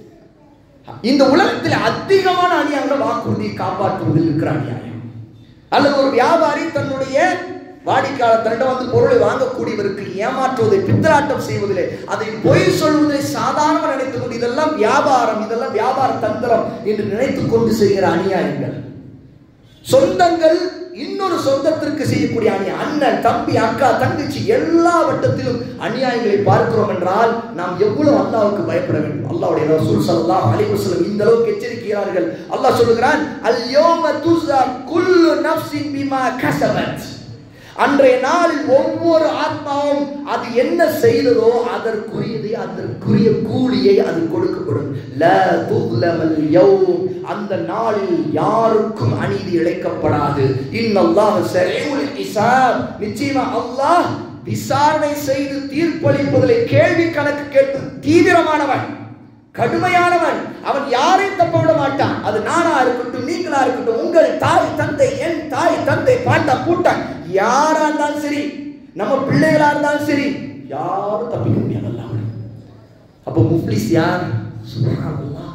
இந்த உலகத்தில் அதிகமான அநியாயங்கள் வாக்குறுதியை காப்பாற்றுவதில் இருக்கிற அநியாயம் அல்லது ஒரு வியாபாரி தன்னுடைய வாடிக்கையாளர் தன்னிடம் வந்து பொருளை வாங்கக்கூடியவருக்கு ஏமாற்றுவதை பித்தலாட்டம் செய்வதிலே அதை பொய் சொல்வதை சாதாரண நினைத்துக் கொண்டு இதெல்லாம் வியாபாரம் இதெல்லாம் வியாபார தந்திரம் என்று நினைத்துக் கொண்டு செய்கிற அநியாயங்கள் சொந்தங்கள் இன்னொரு சொந்தத்திற்கு செய்யக்கூடிய அநியாயம் அண்ணன் தம்பி அக்கா தங்கச்சி எல்லா வட்டத்திலும் அநியாயங்களை பார்க்கிறோம் என்றால் நாம் எவ்வளவு அல்லாவுக்கு பயப்பட வேண்டும் அல்லாவுடைய ரசூல் ஸல்லல்லாஹு அலைஹி வஸல்லம் இந்த அளவுக்கு எச்சரிக்கிறார்கள் அல்லாஹ் சொல்லுகிறான் அல் யௌம துஸா குல்லு நஃப்ஸின் பிமா கஸபத் அன்றைய நாளில் ஒவ்வொரு ஆத்மாவும் அது என்ன செய்ததோ அதற்குரியதை அதற்குரிய கூலியை அது கொடுக்கப்படும் ல துக்லமல் யௌம் அந்த நாளில் யாருக்கும் அநீதி இழைக்கப்படாது இன்னல்லாஹ் ஸரீஉல் ஹிசாப் நிச்சயமா அல்லாஹ் விசாரணை செய்து தீர்ப்பளிப்பதிலே கேள்வி கணக்கு கேட்டு தீவிரமானவன் கடுமையானவன் அவன் யாரையும் தப்ப விட மாட்டான் அது நானா இருக்கட்டும் நீங்களா இருக்கட்டும் உங்கள் தாய் தந்தை என் தாய் தந்தை பாட்டா கூட்டம் யாரா இருந்தாலும் சரி நம்ம பிள்ளைகளா இருந்தாலும் சரி யாரும் தப்பிக்க முடியாது அல்லாஹ் அப்ப முஃப்லிஸ் யார் சுப்ஹானல்லாஹ்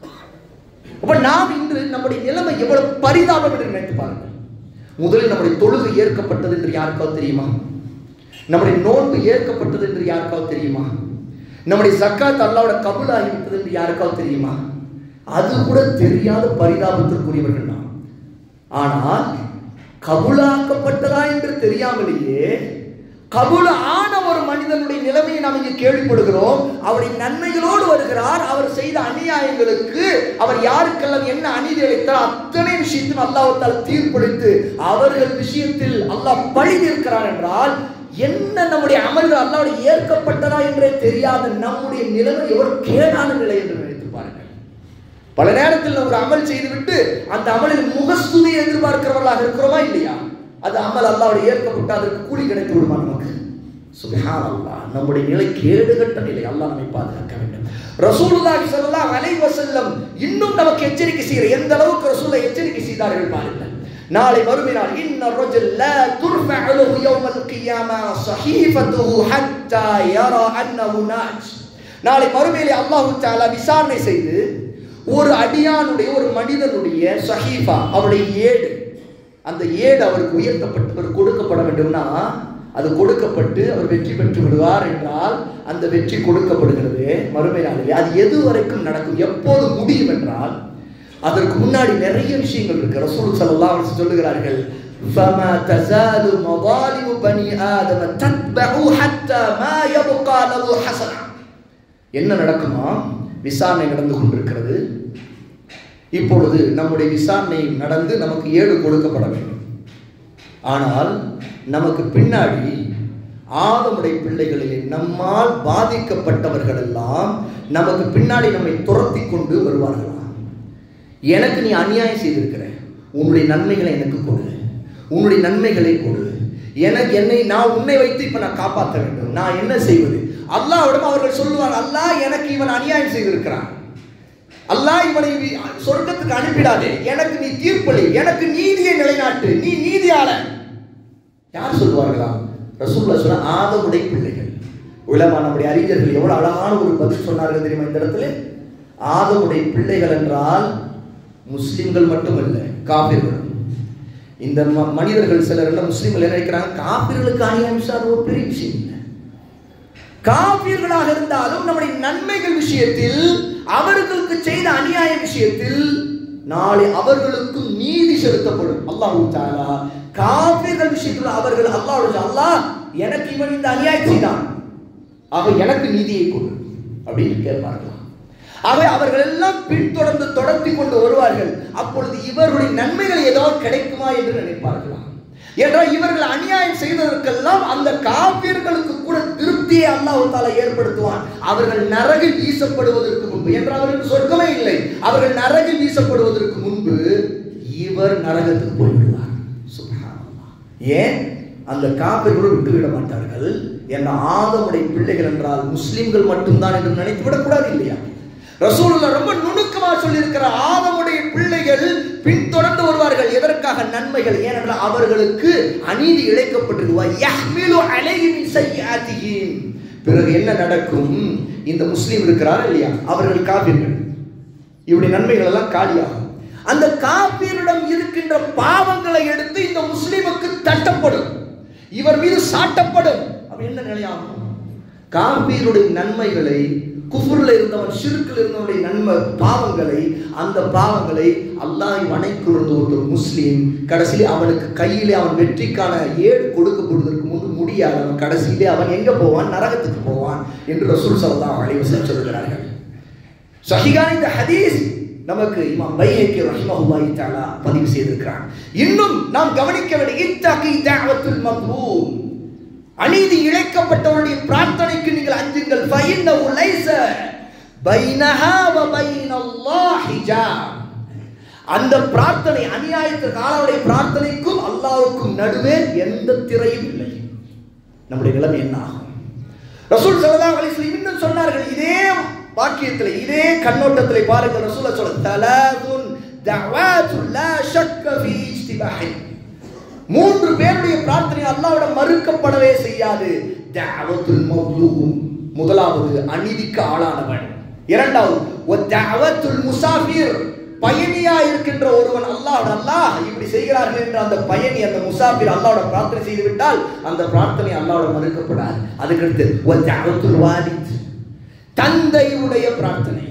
அப்ப நாம் இன்று நம்முடைய நிலைமை எவ்வளவு பரிதாபம் என்று நினைத்து பாருங்கள் முதலில் நம்முடைய தொழுகை ஏற்கப்பட்டது என்று யாருக்காவது தெரியுமா நம்முடைய நோன்பு ஏற்கப்பட்டது என்று யாருக்காவது தெரியுமா நம்முடைய ஜக்காத் அல்லாவோட கபுல் ஆகிவிட்டது என்று யாருக்காவது தெரியுமா அது கூட தெரியாத பரிதாபத்திற்குரியவர்கள் நாம் ஆனால் கபுலாக்கப்பட்டதா என்று தெரியாமலேயே கபுல ஆன ஒரு மனிதனுடைய நிலைமையை நாம் இங்கே கேள்விப்படுகிறோம் அவருடைய நன்மைகளோடு வருகிறார் அவர் செய்த அநியாயங்களுக்கு அவர் யாருக்கெல்லாம் என்ன அநீதி அளித்தார் அத்தனை விஷயத்தையும் அல்லாஹால தீர்ப்பளித்து அவர்கள் விஷயத்தில் அல்லாஹ் பழி நிற்கிறார் என்றால் என்ன நம்முடைய அமல்கள் அல்லாவுடைய ஏற்கப்பட்டதா என்றே தெரியாத நம்முடைய நிலைமை எவ்வளவு கேடான நிலை என்று நினைத்து பாருங்கள் பல நேரத்தில் ஒரு அமல் செய்துவிட்டு அந்த அமலில் முகஸ்துதியை எதிர்பார்க்கிறவர்களாக இருக்கிறோமா இல்லையா அது அமல் அல்லாவுடைய ஏற்கப்பட்டு அதற்கு கூலி கிடைத்து விடுமா நமக்கு சுபஹான் அல்லாஹ் நம்முடைய நிலை கேடுகட்ட நிலை அல்லாஹ் நம்மை பாதுகாக்க வேண்டும் ரசூலுல்லாஹி ஸல்லல்லாஹு அலைஹி வஸல்லம் இன்னும் நமக்கு எச்சரிக்கை செய்கிற எந்த அளவுக்கு ரசூலை எச்சரிக்கை செய்தார்கள் பாருங்கள் நாளை மறுமையினால் இன்ன ரஜுல் லா துர்ஃபஅ லஹு யௌமல் கியாமா ஸஹீஃபத்துஹு ஹத்தா யரா அன்னஹு நாஜ் நாளை மறுமையிலே அல்லாஹ் தஆலா விசாரணை செய்து ஒரு அடியானுடைய ஒரு மனிதனுடைய சஹீஃபா அவருடைய ஏடு அந்த ஏடு அவருக்கு உயர்த்தப்பட்டு அவர் கொடுக்கப்பட வேண்டும்னா அது கொடுக்கப்பட்டு அவர் வெற்றி பெற்று விடுவார் என்றால் அந்த வெற்றி கொடுக்கப்படுகிறது மறுமை நாளிலே அது எது வரைக்கும் நடக்கும் எப்போது முடியும் என்றால் அதற்கு முன்னாடி நிறைய விஷயங்கள் இருக்கு ரசூல் ஸல்லல்லாஹு அலைஹி சொல்லுகிறார்கள் فما تزال مظالم بني آدم تتبع حتى ما يبقى له حسنة என்ன நடக்குமா விசாரணை நடந்து கொண்டிருக்கிறது இப்பொழுது நம்முடைய விசாரணை நடந்து நமக்கு ஏடு கொடுக்கப்பட வேண்டும் ஆனால் நமக்கு பின்னாடி ஆதமுடைய பிள்ளைகளிலே நம்மால் பாதிக்கப்பட்டவர்கள் எல்லாம் நமக்கு பின்னாடி நம்மை துரத்தி கொண்டு வருவார்களாம் எனக்கு நீ அநியாயம் செய்திருக்கிற உன்னுடைய நன்மைகளை எனக்கு கொடு உன்னுடைய நன்மைகளை கொடு எனக்கு என்னை நான் உன்னை வைத்து இப்ப நான் காப்பாற்ற வேண்டும் நான் என்ன செய்வது அல்லாவிடம் அவர்கள் சொல்லுவார் அல்லாஹ் எனக்கு இவன் அநியாயம் செய்திருக்கிறான் அல்லாஹ் இவனை வி- சொர்க்கத்துக்கு அனுப்பிடாதே எனக்கு நீ தீர்ப்பளி எனக்கு நீதியை நிலைநாட்டு நீ நீதியாளன் யார் சொல்லுவார்களாம் ரசூல்லா சொன்ன ஆதமுடைய பிள்ளைகள் உலமா நம்முடைய அறிஞர்கள் எவ்வளவு அழகான ஒரு பதில் சொன்னார்கள் தெரியுமா இந்த இடத்துல ஆதமுடைய பிள்ளைகள் என்றால் முஸ்லிம்கள் மட்டுமல்ல காபிர்கள் இந்த ம- மனிதர்கள் சிலர் எல்லாம் முஸ்லிம்கள் என்ன நினைக்கிறாங்க காபிர்களுக்கு அநியாயம் சார் ஒரு பெரிய விஷயம் இல்லை காபியர்களாக இருந்தாலும் நம்முடைய நன்மைகள் விஷயத்தில் அவர்களுக்கு செய்த அநியாய விஷயத்தில் நாளை அவர்களுக்கும் நீதி செலுத்தப்படும் அல்லாஹ் தாலா காபியர்கள் விஷயத்தில் அவர்கள் அல்லாஹ் அல்லாஹ் எனக்கு இவன் இந்த அநியாயம் செய்தான் ஆக எனக்கு நீதியை கொடு அப்படின்னு கேட்பார்களாம் ஆக அவர்கள் எல்லாம் பின்தொடர்ந்து தொடர்த்தி கொண்டு வருவார்கள் அப்பொழுது இவர்களுடைய நன்மைகள் ஏதாவது கிடைக்குமா என்று நினைப்பார்களாம் என்றால் இவர்கள் அநியாயம் செய்ததற்கெல்லாம் அந்த காப்பியர்களுக்கு கூட திருப்தியை அல்லாஹ் தாலா ஏற்படுத்துவான் அவர்கள் நரகில் வீசப்படுவதற்கு முன்பு என்றால் அவர்களுக்கு சொர்க்கமே இல்லை அவர்கள் நரகில் வீசப்படுவதற்கு முன்பு இவர் நரகத்துக்கு போய்விடுவார் சுப்ஹானல்லாஹ். ஏன் அந்த காப்பிர்களும் விட்டுவிட மாட்டார்கள் என்ன ஆதமுடைய பிள்ளைகள் என்றால் முஸ்லிம்கள் மட்டும்தான் என்று நினைத்து விடக்கூடாது இல்லையா ரசூலுல்லா ரொம்ப நுணுக்கமா சொல்லியிருக்கிற ஆதமுடைய பிள்ளைகள் பின்தொடர்ந்து வருவார்கள் எதற்காக நன்மைகள் ஏனென்றால் அவர்களுக்கு அநீதி இழைக்கப்பட்டிருவா யஹ்மிலு அலைஹி மின் சய்யிஆத்திஹிம் பிறகு என்ன நடக்கும் இந்த முஸ்லீம் இருக்கிறார் இல்லையா அவர்கள் காபிர்கள் இவருடைய நன்மைகள் எல்லாம் காலியாகும் அந்த காபியரிடம் இருக்கின்ற பாவங்களை எடுத்து இந்த முஸ்லிமுக்கு தட்டப்படும் இவர் மீது சாட்டப்படும் அப்ப என்ன நிலையாகும் காபீருடைய நன்மைகளை குஃபுர்ல இருந்தவன் ஷிர்கில் இருந்தவனுடைய நன்மை பாவங்களை அந்த பாவங்களை அல்லாஹ் வணைக்குழுந்து ஒரு முஸ்லீம் கடைசியிலே அவனுக்கு கையிலே அவன் வெற்றிக்கான ஏடு கொடுக்கப்படுவதற்கு முன்பு முடியாது அவன் கடைசியிலே அவன் எங்க போவான் நரகத்துக்கு போவான் என்று ரசூல் சல்லல்லாஹு அலைஹி வஸல்லம் சொல்கிறார்கள் சஹிகான இந்த ஹதீஸ் நமக்கு இமாம் பைஹக்கி ரஹிமஹுல்லாஹி தஆலா பதிவு செய்திருக்கிறான் இன்னும் நாம் கவனிக்க வேண்டிய இத்தகி தஅவத்துல் மத்லூம் அநீதி இழைக்கப்பட்டவருடைய பிரார்த்தனைக்கு நீங்கள் அஞ்சுங்கள் ஃபைன்னஹு லைஸ பைனஹா வ பைனல்லாஹ் ஹிஜாப் அந்த பிரார்த்தனை அநியாயத்திற்கு ஆளவுடைய பிரார்த்தனைக்கும் அல்லாஹ்வுக்கும் நடுவே எந்த திரையும் இல்லை நம்முடைய நிலைமை என்ன ஆகும் ரசூல் ஸல்லல்லாஹு அலைஹி வஸல்லம் இன்னும் சொன்னார்கள் இதே வாக்கியத்தில் இதே கண்ணோட்டத்தில் பாருங்கள் ரசூல சொல்ல தலாதுன் தஅவாத்து லா ஷக்க ஃபீ இஜ்திபாஹி மூன்று பேருடைய பிரார்த்தனை அல்லாஹ்விடம் மறுக்கப்படவே செய்யாது தஅவத்துல் மவ்லூம் முதலாவது அநீதிக்கு ஆளானவன் இரண்டாவது வ தஅவத்துல் முசாஃபிர் பயணியா இருக்கின்ற ஒருவன் அல்லாஹ் அல்லாஹ் இப்படி செய்கிறார்கள் என்று அந்த பயணி அந்த முசாஃபிர் அல்லாஹ்வோட பிரார்த்தனை செய்து விட்டால் அந்த பிரார்த்தனை அல்லாஹ்வோட மறுக்கப்படாது அதுக்கடுத்து வ தஅவத்துல் வாலித் தந்தையுடைய பிரார்த்தனை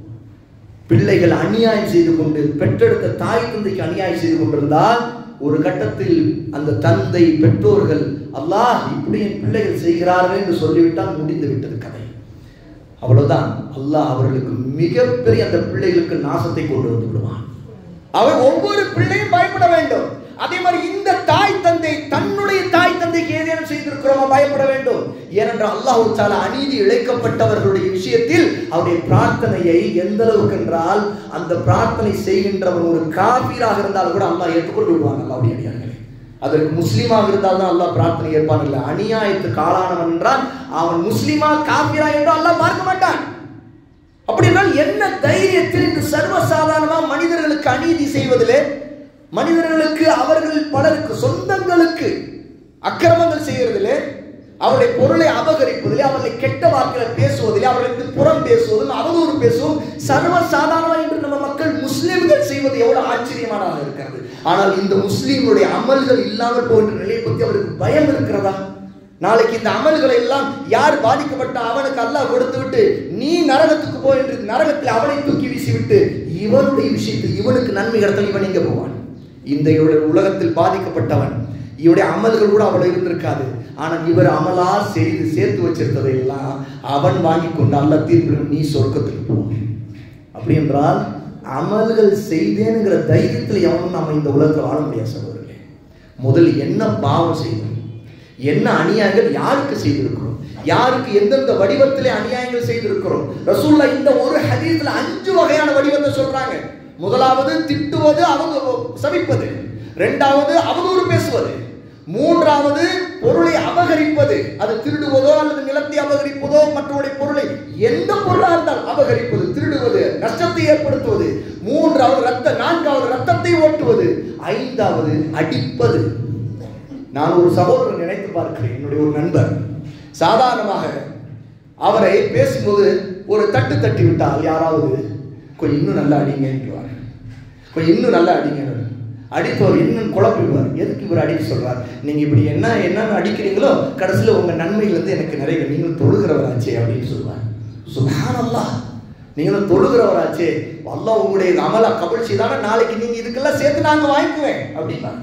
பிள்ளைகள் அநியாயம் செய்து கொண்டு பெற்றெடுத்த தாய் தந்தைக்கு அநியாயம் செய்து கொண்டிருந்தால் ஒரு கட்டத்தில் அந்த தந்தை பெற்றோர்கள் அல்லாஹ் இப்படி என் பிள்ளைகள் செய்கிறார்கள் என்று சொல்லிவிட்டால் முடிந்து விட்டது கதை அவ்வளவுதான் அல்லாஹ் அவர்களுக்கு மிகப்பெரிய அந்த பிள்ளைகளுக்கு நாசத்தை கொண்டு வந்து விடுவான் அவர் ஒவ்வொரு பிள்ளையும் பயப்பட வேண்டும் அதே மாதிரி இந்த தாய் தந்தை தன்னுடைய தாய் தந்தைக்கு ஏதேனும் செய்திருக்கிறோமா பயப்பட வேண்டும் ஏனென்றால் அல்லாஹு தாலா அநீதி இழைக்கப்பட்டவர்களுடைய விஷயத்தில் அவருடைய பிரார்த்தனையை எந்த அளவுக்கு என்றால் அந்த பிரார்த்தனை செய்கின்றவன் ஒரு காபீராக இருந்தால் கூட அல்லாஹ் ஏற்றுக்கொண்டு விடுவாங்க அல்லாவுடைய அடியார்களே அதற்கு முஸ்லீமாக இருந்தால் தான் அல்லாஹ் பிரார்த்தனை ஏற்பான் இல்லை அநியாயத்துக்கு ஆளானவன் என்றால் அவன் முஸ்லீமா காபீரா என்று அல்லாஹ் பார்க்க மாட்டான் அப்படி என்றால் என்ன தைரியத்தில் இந்த சர்வசாதாரணமா மனிதர்களுக்கு அநீதி செய்வதிலே மனிதர்களுக்கு அவர்கள் பலருக்கு சொந்தங்களுக்கு அக்கிரமங்கள் செய்யறதிலே அவருடைய பொருளை அபகரிப்பதிலே அவர்களை கெட்ட வார்த்தைகளை பேசுவதிலே அவர்களுக்கு புறம் பேசுவதும் அவதூறு பேசுவதும் சர்வ சாதாரணம் என்று நம்ம மக்கள் முஸ்லிம்கள் செய்வது எவ்வளவு ஆச்சரியமானதாக இருக்கிறது ஆனால் இந்த முஸ்லீமுடைய அமல்கள் இல்லாமல் போகின்ற நிலையை பற்றி அவருக்கு பயம் இருக்கிறதா நாளைக்கு இந்த அமல்களை எல்லாம் யார் பாதிக்கப்பட்ட அவனுக்கு அல்லாஹ் கொடுத்து விட்டு நீ நரகத்துக்கு போ என்று நரகத்தில் அவனை தூக்கி வீசிவிட்டு இவனுடைய விஷயத்தில் இவனுக்கு நன்மை இடத்தில் இவன் எங்க போவான் இந்த இவருடைய உலகத்தில் பாதிக்கப்பட்டவன் இவருடைய அமல்கள் கூட அவ்வளவு இருந்திருக்காது ஆனால் இவர் அமலா செய்து சேர்த்து வச்சிருந்ததை எல்லாம் அவன் வாங்கி கொண்டு அல்ல தீர்ப்பு நீ சொர்க்கத்துக்கு போ அப்படி என்றால் அமல்கள் செய்தேனுங்கிற தைரியத்தில் எவனும் நம்ம இந்த உலகத்தில் வாழ முடியாது சகோதரர்களே முதல் என்ன பாவம் செய்தோம் என்ன அநியாயங்கள் யாருக்கு செய்திருக்கிறோம் யாருக்கு எந்தெந்த வடிவத்திலே அநியாயங்கள் செய்திருக்கிறோம் ரசூல்லா இந்த ஒரு ஹதீஸ்ல அஞ்சு வகையான வடிவத்தை சொல்றாங்க முதலாவது திட்டுவது அவங்க சபிப்பது இரண்டாவது அவதூறு பேசுவது மூன்றாவது பொருளை அபகரிப்பது அது திருடுவதோ அல்லது நிலத்தை அபகரிப்பதோ மற்றவருடைய பொருளை எந்த பொருளாக இருந்தால் அபகரிப்பது திருடுவது நஷ்டத்தை ஏற்படுத்துவது மூன்றாவது ரத்த நான்காவது ரத்தத்தை ஓட்டுவது ஐந்தாவது அடிப்பது நான் ஒரு சகோதரன் நினைத்து பார்க்கிறேன் என்னுடைய ஒரு நண்பர் சாதாரணமாக அவரை பேசும்போது ஒரு தட்டு தட்டி விட்டால் யாராவது கொஞ்சம் இன்னும் நல்லா அடிங்க என்றுவார் கொஞ்சம் இன்னும் நல்லா அடிங்க அடிப்பவர் இன்னும் குழப்பிடுவார் எதுக்கு இவர் அடிக்க சொல்றார் நீங்க இப்படி என்ன என்னென்ன அடிக்கிறீங்களோ கடைசியில் உங்க நன்மையிலிருந்து எனக்கு நிறைய நீங்கள் தொழுகிறவராச்சே அப்படின்னு சொல்லுவார் சுபானல்லா நீங்களும் தொழுகிறவராச்சே வல்ல உங்களுடைய அமலா கபல் செய்தான நாளைக்கு நீங்க இதுக்கெல்லாம் சேர்த்து நாங்க வாங்கிக்குவேன் அப்படின்னா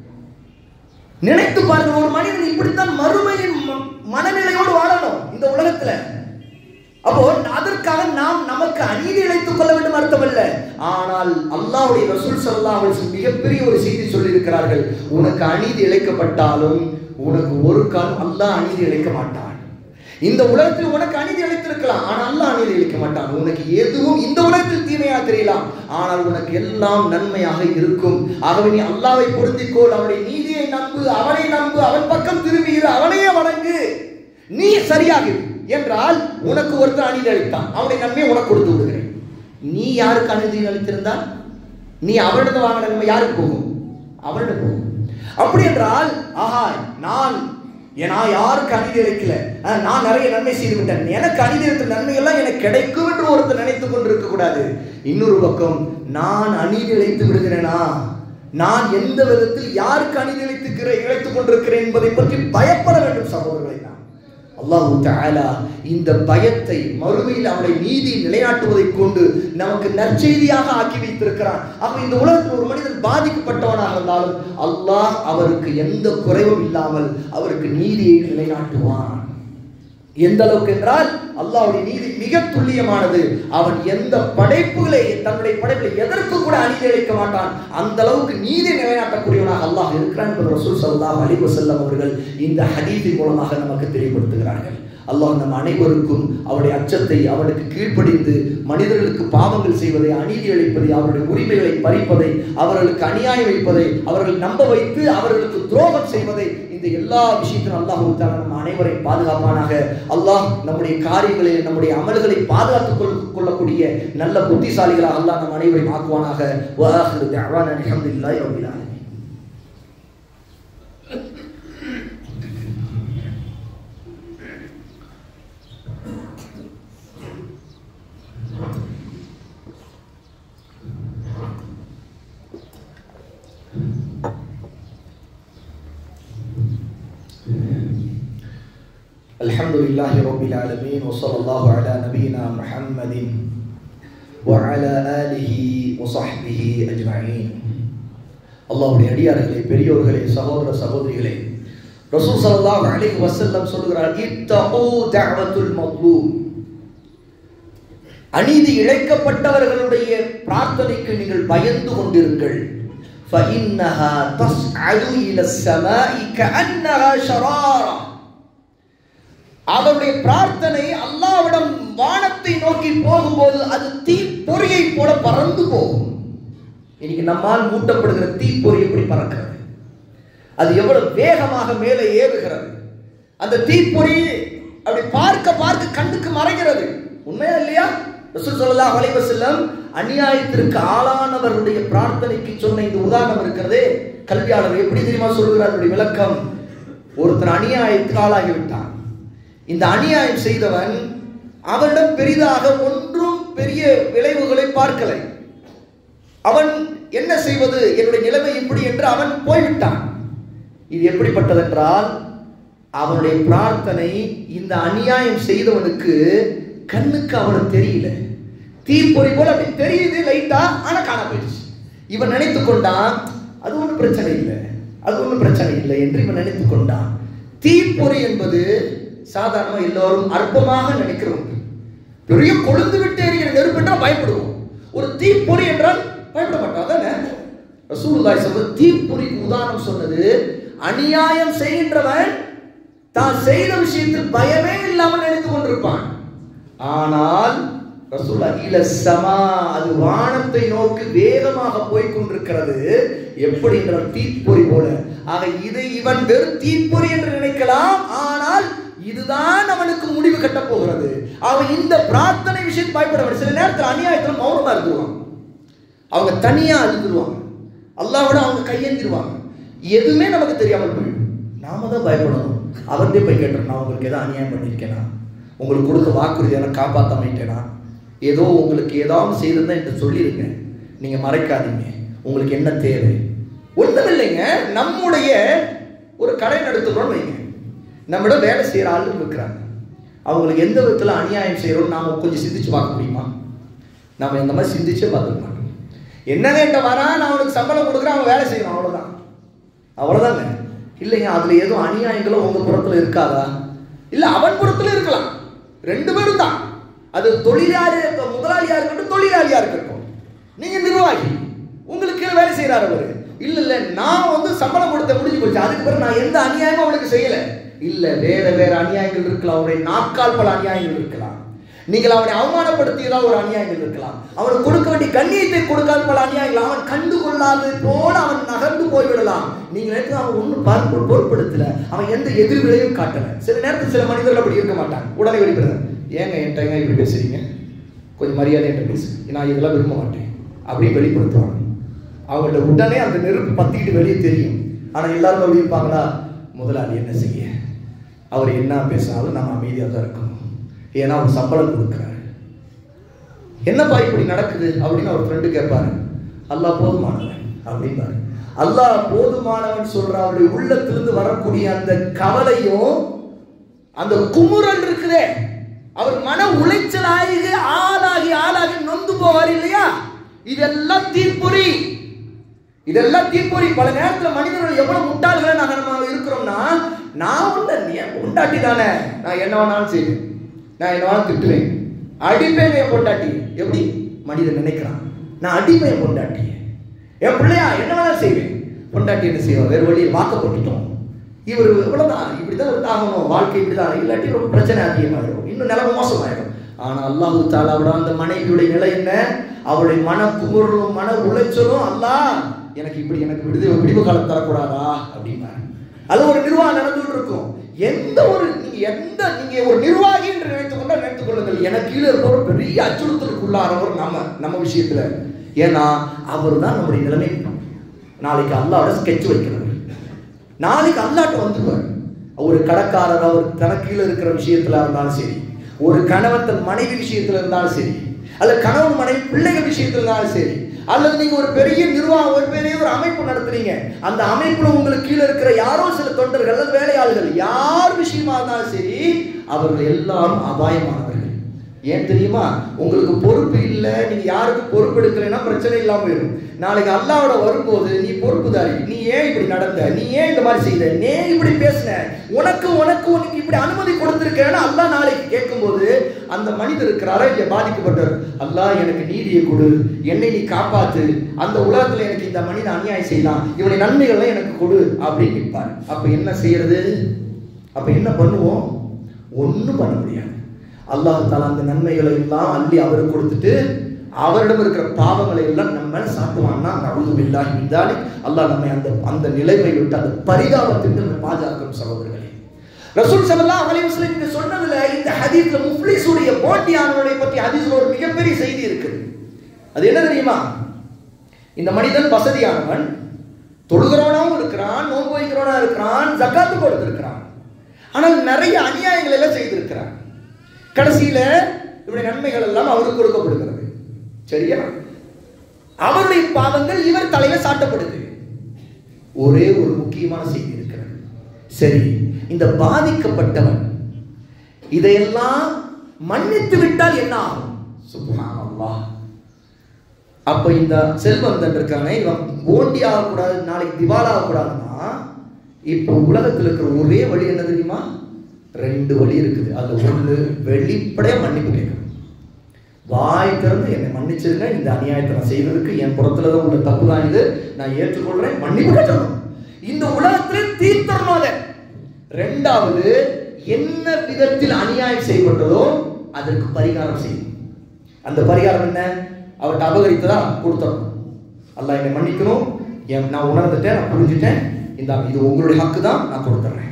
நினைத்து பாருங்க ஒரு மனிதன் இப்படித்தான் மறுமையின் ம- மனநிலையோடு வாழணும் இந்த உலகத்துல அப்போ அதற்காக நாம் நமக்கு அநீதி இழைத்துக் கொள்ள வேண்டும் அர்த்தமல்ல ஆனால் அல்லாஹ்வுடைய ரசூல் ஸல்லல்லாஹு அலைஹி வஸல்லம் மிகப்பெரிய ஒரு செய்தி சொல்லி இருக்கிறார்கள் உனக்கு அநீதி இழைக்கப்பட்டாலும் உனக்கு ஒரு காலம் அல்லாஹ் அநீதி இழைக்க மாட்டான் இந்த உலகத்தில் உனக்கு அநீதி இழைத்திருக்கலாம் ஆனால் அல்லாஹ் அநீதி இழைக்க மாட்டான் உனக்கு எதுவும் இந்த உலகத்தில் தீமையா தெரியலாம் ஆனால் உனக்கு எல்லாம் நன்மையாக இருக்கும் ஆகவே நீ அல்லாவை பொருந்திக்கோள் அவனுடைய நீதியை நம்பு அவனை நம்பு அவன் பக்கம் திரும்பியிரு அவனையே வணங்கு நீ சரியாகு என்றால் உனக்கு ஒருத்தன் அநீதி அளித்தான் அவனுடைய நன்மையை உனக்கு கொடுத்து விடுகிறேன் நீ யாருக்கு அநீதி அளித்திருந்தால் நீ அவனிடம் வாங்கின நன்மை யாருக்கு போகும் அவனிடம் போகும் அப்படி என்றால் ஆஹா நான் நான் யாருக்கு அநீதி இழைக்கல ஆஹ், நான் நிறைய நன்மை செய்து விட்டேன் எனக்கு அநீதி இழைத்த நன்மை எல்லாம் எனக்கு கிடைக்கும் என்று ஒருத்தர் நினைத்துக் கொண்டிருக்க கூடாது இன்னொரு பக்கம் நான் அநீதி இழைத்து விடுகிறேனா நான் எந்த விதத்தில் யாருக்கு அநீதி இழைத்துக்கிறேன் இழைத்துக் கொண்டிருக்கிறேன் என்பதை பற்றி பயப்பட வேண்டும் சகோதரர்களை நான் அல்லாஹு தஆலா இந்த பயத்தை மறுமையில் அவனை நீதி நிலைநாட்டுவதை கொண்டு நமக்கு நற்செய்தியாக ஆக்கி வைத்திருக்கிறான் ஆக இந்த உலகத்தில் ஒரு மனிதன் பாதிக்கப்பட்டவனாக இருந்தாலும் அல்லாஹ் அவருக்கு எந்த குறைவும் இல்லாமல் அவருக்கு நீதியை நிலைநாட்டுவான் எந்த அளவுக்கு என்றால் அல்லாஹ்வுடைய நீதி மிக துல்லியமானது அவன் எந்த படைப்புகளை தன்னுடைய படைப்புகளை எதற்கு கூட அநீதி இழைக்க மாட்டான் அந்த அளவுக்கு நீதி நிலைநாட்டக்கூடியவனாக அல்லாஹ் இருக்கிறான் என்பது ரசூல் ஸல்லல்லாஹு அலைஹி வஸல்லம் அவர்கள் இந்த ஹதீஸின் மூலமாக நமக்கு தெளிவுபடுத்துகிறார்கள் அல்லாஹ் நம் அனைவருக்கும் அவருடைய அச்சத்தை அவனுக்கு கீழ்ப்படிந்து மனிதர்களுக்கு பாவங்கள் செய்வதை அநீதி இழைப்பதை அவருடைய உரிமைகளை பறிப்பதை அவர்களுக்கு அநியாயம் வைப்பதை அவர்கள் நம்ப வைத்து அவர்களுக்கு துரோகம் செய்வதை இந்த எல்லா விஷயத்திலும் அல்லாஹ் நம்ம அனைவரையும் பாதுகாப்பானாக அல்லாஹ் நம்முடைய காரியங்களை நம்முடைய அமல்களை பாதுகாத்துக் கொள் கொள்ளக்கூடிய நல்ல புத்திசாலிகளாக அல்லாஹ் நம் அனைவரையும் ஆக்குவானாக வஆஹிரு தஅவானா அல்ஹம்துலில்லாஹி ரப்பில் ஆலமீன் الحمد لله رب العالمين وصلى الله على نبينا محمد وعلى آله وصحبه أجمعين அல்லாஹ்வுடைய அடியார்களே பெரியோர்களே சகோதர சகோதரிகளே ரசூல் ஸல்லல்லாஹு அலைஹி வஸல்லம் சொல்கிறார் இத்தகு தஅவத்துல் மத்லூம் அநீதி இழைக்கப்பட்டவர்களுடைய பிரார்த்தனைக்கு நீங்கள் பயந்து கொண்டிருங்கள் فإنها تصعد إلى السماء كأنها شرارة அவருடைய பிரார்த்தனை அல்லாவிடம் வானத்தை நோக்கி போகும்போது அது தீப்பொறியை போல பறந்து போகும் இன்னைக்கு நம்மால் மூட்டப்படுகிற தீப்பொறி எப்படி பறக்கிறது அது எவ்வளவு வேகமாக மேலே ஏறுகிறது அந்த தீப்பொறி அப்படி பார்க்க பார்க்க கண்ணுக்கு மறைகிறது உண்மையா இல்லையா ரசூல் ஸல்லல்லாஹு அலைஹி வஸல்லம் அநியாயத்திற்கு ஆளானவருடைய பிரார்த்தனைக்கு சொன்ன இந்த உதாரணம் இருக்கிறதே கல்வியாளர் எப்படி தெரியுமா சொல்கிறார் அவருடைய விளக்கம் ஒருத்தர் அநியாயத்துக்கு ஆளாகி விட்டான் இந்த அநியாயம் செய்தவன் அவனிடம் பெரிதாக ஒன்றும் பெரிய விளைவுகளை பார்க்கலை அவன் என்ன செய்வது என்னுடைய நிலைமை இப்படி என்று அவன் போய்விட்டான் இது எப்படிப்பட்டதென்றால் அவனுடைய பிரார்த்தனை இந்த அநியாயம் செய்தவனுக்கு கண்ணுக்கு அவனுக்கு தெரியல தீப்பொறி போல அப்படி தெரியுது லைட்டா ஆனா காண போயிடுச்சு இவன் நினைத்து கொண்டான் அது ஒன்றும் பிரச்சனை இல்லை அது ஒன்றும் பிரச்சனை இல்லை என்று இவன் நினைத்து கொண்டான் தீப்பொறி என்பது சாதாரணமா எல்லாரும் அற்பமாக நினைக்கிறோம் பெரிய கொழுந்து விட்டு எரிகிற நெருப்பு என்றால் பயப்படுவோம் ஒரு தீப்பொறி என்றால் பயப்பட மாட்டோம் அதானே ரசூலுல்லாஹி சொல்றது தீப்பொறிக்கு உதாரணம் சொன்னது அநியாயம் செய்கின்றவன் தான் செய்த விஷயத்தில் பயமே இல்லாமல் நினைத்து கொண்டிருப்பான் ஆனால் ரசூலா இல சமா அது வானத்தை நோக்கி வேகமாக போய் கொண்டிருக்கிறது எப்படி என்றால் தீப்பொறி போல ஆக இதை இவன் வெறும் தீப்பொறி என்று நினைக்கலாம் ஆனால் இதுதான் அவனுக்கு முடிவு கட்ட போகிறது அவன் இந்த பிரார்த்தனை விஷயத்தை பயப்பட சில நேரத்தில் அநியாயத்தில் மௌனமா இருந்துருவாங்க அவங்க தனியா அழுதுருவாங்க அல்லாவோட அவங்க கையேந்திருவாங்க எதுவுமே நமக்கு தெரியாமல் போயிடும் நாம தான் பயப்படணும் அவர்கிட்ட போய் கேட்டோம் நான் உங்களுக்கு எதாவது அநியாயம் பண்ணியிருக்கேனா உங்களுக்கு கொடுத்த வாக்குறுதி எல்லாம் காப்பாற்றாமட்டேனா ஏதோ உங்களுக்கு ஏதாவது செய்திருந்தா என்கிட்ட சொல்லிடுங்க நீங்க மறைக்காதீங்க உங்களுக்கு என்ன தேவை ஒன்றும் இல்லைங்க நம்முடைய ஒரு கடை நடத்துகிறோம் வைங்க நம்மிடம் வேலை செய்கிற ஆளுங்க இருக்கிறாங்க அவங்களுக்கு எந்த விதத்தில் அநியாயம் செய்கிறோம் நாம் கொஞ்சம் சிந்திச்சு பார்க்க முடியுமா நம்ம இந்த மாதிரி சிந்திச்சே பார்த்துக்க மாட்டோம் என்னங்க என்கிட்ட வரான் நான் அவனுக்கு சம்பளம் கொடுக்குறேன் அவன் வேலை செய்யணும் அவ்வளோதான் அவ்வளோதாங்க இல்லைங்க அதில் எதுவும் அநியாயங்களும் உங்கள் புறத்தில் இருக்காதா இல்லை அவன் புறத்தில் இருக்கலாம் ரெண்டு பேரும் தான் அது தொழிலாளி முதலாளியா இருக்கட்டும் தொழிலாளியா இருக்கட்டும் நீங்க நிர்வாகி உங்களுக்கு கீழே வேலை செய்யறாரு அவரு இல்ல இல்ல நான் வந்து சம்பளம் கொடுத்த முடிஞ்சு போச்சு அதுக்கு பிறகு நான் எந்த அநியாயமும் அவனுக்கு செய்யல இல்ல வேற வேற அநியாயங்கள் இருக்கலாம் அவருடைய நாட்கால் பல அநியாயங்கள் இருக்கலாம் நீங்கள் அவனை அவமானப்படுத்தியதால் ஒரு அநியாயங்கள் இருக்கலாம் அவனுக்கு கொடுக்க வேண்டிய கண்ணியத்தை கொடுக்காத பல அநியாயங்கள் அவன் கண்டு கொள்ளாது போல அவன் நகர்ந்து போய்விடலாம் நீங்க நினைத்து அவன் ஒன்றும் பார்ப்பு பொருட்படுத்தல அவன் எந்த எதிர்விலையும் காட்டல சில நேரத்தில் சில மனிதர்கள் அப்படி இருக்க மாட்டாங்க உடனே வெளிப்படுறது ஏங்க என்கிட்ட ஏங்க இப்படி பேசுறீங்க கொஞ்சம் மரியாதை என்கிட்ட பேசு நான் இதெல்லாம் விரும்ப மாட்டேன் அப்படின்னு வெளிப்படுத்துவாங்க அவங்கள்ட்ட உடனே அந்த நெருப்பு பத்திக்கிட்டு வெளியே தெரியும் ஆனா எல்லாரும் அப்படி இருப்பாங்களா முதலாளி என்ன செய்ய அவர் என்ன பேசினாலும் நம்ம அமைதியாக தான் இருக்கணும் ஏன்னா அவர் சம்பளம் கொடுக்குறாரு என்னப்பா இப்படி நடக்குது அப்படின்னு அவர் ஃப்ரெண்டு கேட்பாரு அல்லாஹ் போதுமானவன் அப்படின்னாரு அல்லாஹ் போதுமானவன் சொல்ற அவருடைய உள்ளத்திலிருந்து வரக்கூடிய அந்த கவலையும் அந்த குமுறல் இருக்குதே அவர் மன உளைச்சல் ஆகி ஆளாகி ஆளாகி நொந்து போவார் இல்லையா இதெல்லாம் தீர்ப்பொறி இதெல்லாம் தீர்ப்பொறி பல நேரத்தில் மனிதர்கள் எவ்வளவு முட்டாள்களை நாங்கள் நம்ம இருக்கிறோம்னா நான் உண்ட உண்டாட்டி தானே நான் என்ன வேணாலும் செய்வேன் நான் என்ன வேணாலும் திட்டுவேன் அடிப்பேன் என் பொண்டாட்டி எப்படி மனிதன் நினைக்கிறான் நான் அடிப்பேன் என் பொண்டாட்டி என் பிள்ளையா என்ன வேணாலும் செய்வேன் பொண்டாட்டி என்ன செய்வோம் வேறு வழியில் வாக்கப்பட்டுட்டோம் இவர் இவ்வளவுதான் இப்படிதான் ஆகணும் வாழ்க்கை இப்படிதான் இல்லாட்டி ரொம்ப பிரச்சனை அதிகமாயிடும் இன்னும் நிலைமை மோசமாயிடும் ஆனா அல்லாஹு தாலாவோட அந்த மனைவியுடைய நிலை என்ன அவருடைய மன குமுறலும் மன உளைச்சலும் அல்லாஹ் எனக்கு இப்படி எனக்கு விடுதி விடிவு காலம் தரக்கூடாதா அப்படின்னாரு அது ஒரு நிர்வாகம் நடந்துட்டு இருக்கும் எந்த ஒரு நீங்க எந்த நீங்க ஒரு நிர்வாகி என்று நினைத்துக் கொண்டா நினைத்துக் கொள்ளுங்கள் எனக்கு கீழே இருப்பவர் பெரிய அச்சுறுத்தலுக்குள்ளானவர் நம்ம நம்ம விஷயத்துல ஏன்னா அவர் தான் நம்முடைய நிலைமை நாளைக்கு அல்லாவோட ஸ்கெட்ச் வைக்கிறவர் நாளைக்கு அல்லாட்ட வந்துடுவார் ஒரு கடைக்காரர் அவர் தனக்கீழ இருக்கிற விஷயத்துல இருந்தாலும் சரி ஒரு கணவன் தன் மனைவி விஷயத்துல இருந்தாலும் சரி அல்லது கணவன் மனைவி பிள்ளைகள் விஷயத்துல இருந்தாலும் சரி அல்லது நீங்க ஒரு பெரிய நிர்வாகம் ஒரு பெரிய ஒரு அமைப்பு நடத்துறீங்க அந்த அமைப்புல உங்களுக்கு கீழே இருக்கிற யாரோ சில தொண்டர்கள் அல்லது வேலையாளர்கள் யார் விஷயமா இருந்தாலும் சரி அவர்கள் எல்லாரும் அபாயமானவர்கள் ஏன் தெரியுமா உங்களுக்கு பொறுப்பு இல்லை நீங்க யாருக்கு பொறுப்பு எடுக்கலைன்னா பிரச்சனை இல்லாம போயிடும் நாளைக்கு அல்லாவோட வரும்போது நீ பொறுப்புதாரி நீ ஏன் இப்படி நடந்த நீ ஏன் இந்த மாதிரி செய்த நீ ஏன் இப்படி பேசின உனக்கு உனக்கு உனக்கு இப்படி அனுமதி கொடுத்திருக்கேன்னு அல்லா நாளைக்கு கேட்கும்போது அந்த மனிதர் இருக்கிறாரா இல்லையா பாதிக்கப்பட்டவர் அல்லாஹ் எனக்கு நீதியை கொடு என்னை நீ காப்பாத்து அந்த உலகத்துல எனக்கு இந்த மனிதன் அநியாயம் செய்யலாம் இவனுடைய நன்மைகள்லாம் எனக்கு கொடு அப்படின்னு நிற்பார் அப்ப என்ன செய்யறது அப்ப என்ன பண்ணுவோம் ஒண்ணும் பண்ண முடியாது அல்லாஹ் தாலா அந்த நன்மைகளை எல்லாம் அள்ளி அவருக்கு கொடுத்துட்டு அவரிடம் இருக்கிற பாவங்களை எல்லாம் நம்ம சாட்டுவான்னா நழுது இல்லாஹி இருந்தாலே அல்லாஹ் நம்மை அந்த அந்த நிலைமை விட்டு அந்த பரிதாபத்திற்கு நம்ம பாதுகாக்கும் சகோதரர்களே ரசூல் ஸல்லல்லாஹு அலைஹி வஸல்லம் இங்க சொன்னதுல இந்த ஹதீஸ்ல முஃப்லிஸுடைய போட்டியானவர்களை பற்றி ஹதீஸ்ல ஒரு மிகப்பெரிய செய்தி இருக்குது அது என்ன தெரியுமா இந்த மனிதன் வசதியானவன் தொழுகிறவனாவும் இருக்கிறான் நோன்பு வைக்கிறவனா இருக்கிறான் ஜக்காத்து கொடுத்திருக்கிறான் ஆனால் நிறைய அநியாயங்கள் எல்லாம் செய்திருக்கிறான் கடைசியில இவருடைய நன்மைகள் எல்லாம் அவருக்கு கொடுக்கப்படுகிறது சரியா அவருடைய பாவங்கள் இவர் தலையில சாட்டப்படுது ஒரே ஒரு முக்கியமான செய்தி இருக்கிறது சரி இந்த பாதிக்கப்பட்டவன் இதையெல்லாம் மன்னித்து விட்டால் என்ன ஆகும் சுப்ஹானல்லாஹ் அப்ப இந்த செல்வந்தன் இருக்கானே இவன் போண்டி ஆகக்கூடாது நாளைக்கு திவால் ஆகக்கூடாதுன்னா இப்போ உலகத்தில் இருக்கிற ஒரே வழி என்ன தெரியுமா ரெண்டு வழி இருக்குது அது ஒன்று வெளிப்படையா மன்னிப்பு கேட்கணும் வாய் திறந்து என்னை மன்னிச்சிருங்க இந்த அநியாயத்தை நான் செய்ததுக்கு என் புறத்துல தான் உள்ள தப்பு தான் இது நான் ஏற்றுக்கொள்றேன் மன்னிப்பு கேட்கணும் இந்த உலகத்திலே தீர்த்தரணும் அதை ரெண்டாவது என்ன விதத்தில் அநியாயம் செய்யப்பட்டதோ அதற்கு பரிகாரம் செய்யும் அந்த பரிகாரம் என்ன அவர்கிட்ட அபகரித்ததா கொடுத்தணும் அல்லாஹ் என்னை மன்னிக்கணும் என் நான் உணர்ந்துட்டேன் நான் புரிஞ்சுட்டேன் இந்த இது உங்களுடைய ஹக்கு தான் நான் கொடுத்துட்றேன்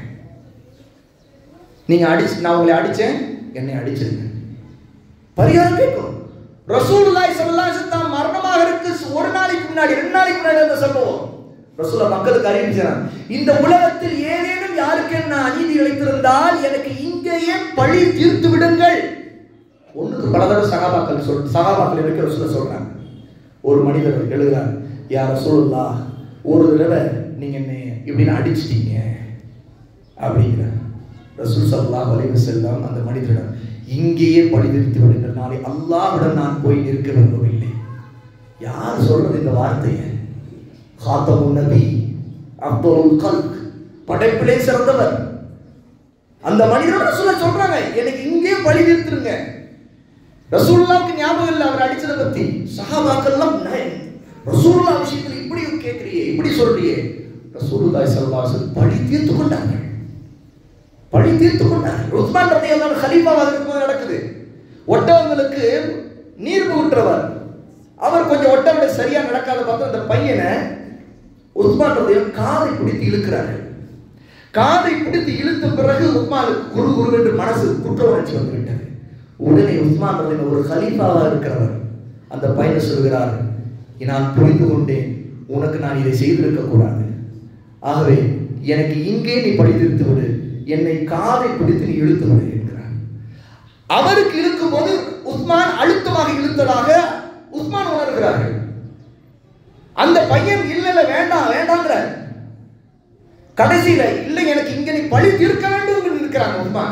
நீங்க அடிச்சு நான் உங்களை அடிச்சேன் என்னை அடிச்சிருங்க பரிகாரம் கேட்கும் ரசூலுல்லாஹி ஸல்லல்லாஹு அலைஹி வஸல்லம் மரணமாக இருக்கு ஒரு நாளைக்கு முன்னாடி ரெண்டு நாளைக்கு முன்னாடி அந்த சம்பவம் ரசூலா மக்களுக்கு அறிவிச்சான் இந்த உலகத்தில் ஏதேனும் யாருக்கு நான் அநீதி இழைத்திருந்தால் எனக்கு இங்கேயே பழி தீர்த்து விடுங்கள் ஒண்ணுக்கு பல தடவை சகாபாக்கள் சொல் சகாபாக்கள் எனக்கு ரசூல சொல்றாங்க ஒரு மனிதர் எழுதுறார் யார் ரசூலுல்லா ஒரு தடவை நீங்க என்னை இப்படின்னு அடிச்சிட்டீங்க அப்படிங்கிறார் ரசூல் சல்லாஹ் அலைஹி வஸல்லம் அந்த மனிதரிடம் இங்கேயே பழி தீர்த்து விடுங்கள் நாளை அல்லாஹ்விடம் நான் போய் நிற்க விரும்பவில்லை யார் சொல்றது இந்த வார்த்தையை ஹாத்தமுன் நபி அப்துல் கல்க் படைப்பிலே சிறந்தவர் அந்த மனிதரோட சொல்ல சொல்றாங்க எனக்கு இங்கே பழி தீர்த்துருங்க ரசூல்லாவுக்கு ஞாபகம் இல்லை அவர் அடிச்சதை பத்தி சஹாபாக்கெல்லாம் ரசூல்லா விஷயத்துல இப்படி கேட்கறியே இப்படி சொல்றியே ரசூலுல்லாஹி ஸல்லல்லாஹு அலைஹி வஸல்லம் பழி தீர்த்து கொண்டார்கள் பழி தீர்த்து கொண்டார்கள் உஸ்மான் ரலியல்லாஹு அன்ஹு கலீஃபாவாக இருக்கும்போது நடக்குது ஒட்டகங்களுக்கு நீர் ஊற்றுறவர் அவர் கொஞ்சம் ஒட்டகங்களை சரியா நடக்காத பார்த்து அந்த பையனை உஸ்மான் ரலியல்லாஹு காதை பிடித்து இழுக்கிறார்கள் காதை பிடித்து இழுத்த பிறகு உஸ்மானுக்கு குரு குரு என்று மனசு குற்ற உணர்ச்சி வந்து விட்டது உடனே உஸ்மான் ரலின் ஒரு ஹலீஃபாவாக இருக்கிறவர் அந்த பையனை சொல்கிறார் நான் புரிந்து கொண்டேன் உனக்கு நான் இதை செய்திருக்க கூடாது ஆகவே எனக்கு இங்கே நீ படித்திருத்து விடு என்னை காதை பிடித்து நீ இழுத்து விடு என்கிறார் அவருக்கு இருக்கும்போது உஸ்மான் அழுத்தமாக இழுத்ததாக உஸ்மான் உணர்கிறார்கள் அந்த பையன் இல்ல இல்ல வேண்டாம் வேண்டாங்கிறார் கடைசியில இல்லை எனக்கு இங்க நீ பழி தீர்க்க வேண்டும் என்று இருக்கிறாங்க உஸ்மான்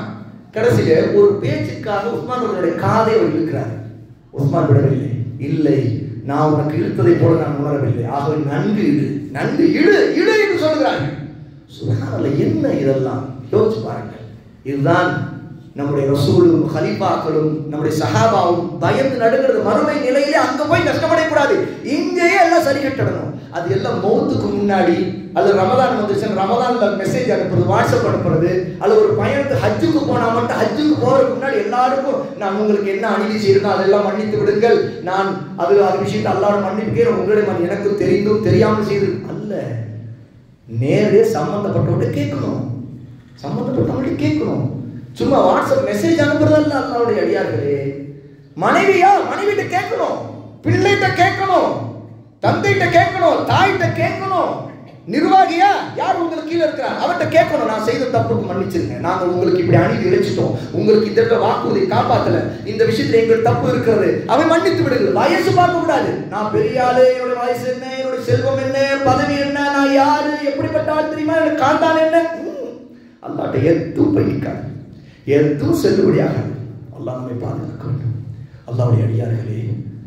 கடைசியில ஒரு பேச்சுக்காக உஸ்மான் அவர்களுடைய காதை அவர் இழுக்கிறார் உஸ்மான் விடவில்லை இல்லை நான் உனக்கு இழுத்ததை போல நான் உணரவில்லை ஆகவே நன்கு இடு நன்கு இடு இடு என்று சொல்கிறார்கள் சுகாதார என்ன இதெல்லாம் யோசிச்சு பாருங்கள் இதுதான் நம்முடைய ரசூலும் ஹலிஃபாக்களும் நம்முடைய சஹாபாவும் பயந்து நடுங்கிறது மறுமை நிலையிலே அங்க போய் கஷ்டப்படக்கூடாது இங்கேயே எல்லாம் சரி கட்டணும் அது எல்லாம் மௌத்துக்கு முன்னாடி அல்லது ரமதான் வந்துச்சு ரமதான்ல மெசேஜ் அனுப்புறது வாட்ஸ்அப் அனுப்புறது அல்லது ஒரு பயணத்து ஹஜ்ஜுக்கு போனா மட்டும் ஹஜ்ஜுக்கு போறதுக்கு முன்னாடி எல்லாருக்கும் நான் உங்களுக்கு என்ன அநீதி செய்யணும் அதெல்லாம் மன்னித்து விடுங்கள் நான் அது அது விஷயத்தை அல்லாட மன்னிப்புக்கே உங்களுடைய மன் எனக்கு தெரிந்தும் தெரியாமல் செய்து அல்ல நேரடியாக சம்பந்தப்பட்டவங்க கேட்கணும் சம்பந்தப்பட்டவங்க கேட்கணும் சும்மா வாட்ஸ்அப் மெசேஜ் அனுப்புறதல்ல அல்லாவுடைய அடியார்களே மனைவியா மனைவிட்ட கேட்கணும் பிள்ளைகிட்ட கேட்கணும் தந்தைகிட்ட கேட்கணும் தாய்கிட்ட கேட்கணும் நிர்வாகியா யார் உங்களுக்கு கீழே இருக்கிறார் அவர்கிட்ட கேட்கணும் நான் செய்த தப்புக்கு மன்னிச்சிருங்க நாங்க உங்களுக்கு இப்படி அநீதி இழைச்சிட்டோம் உங்களுக்கு இந்த இடத்துல வாக்குறுதி காப்பாத்தல இந்த விஷயத்துல எங்களுக்கு தப்பு இருக்கிறது அவன் மன்னித்து விடுங்க வயசு பார்க்க கூடாது நான் பெரிய ஆளு என்னோட வயசு என்ன என்னோட செல்வம் என்ன பதவி என்ன நான் யாரு எப்படிப்பட்ட ஆள் தெரியுமா எனக்கு காண்டான் என்ன ம். அல்லாட்ட எதுவும் பயணிக்காது எதுவும் செல்லுபடியாகாது அல்லாஹ் நம்மை பாதுகாக்க வேண்டும் அல்லாவுடைய அடியார்களே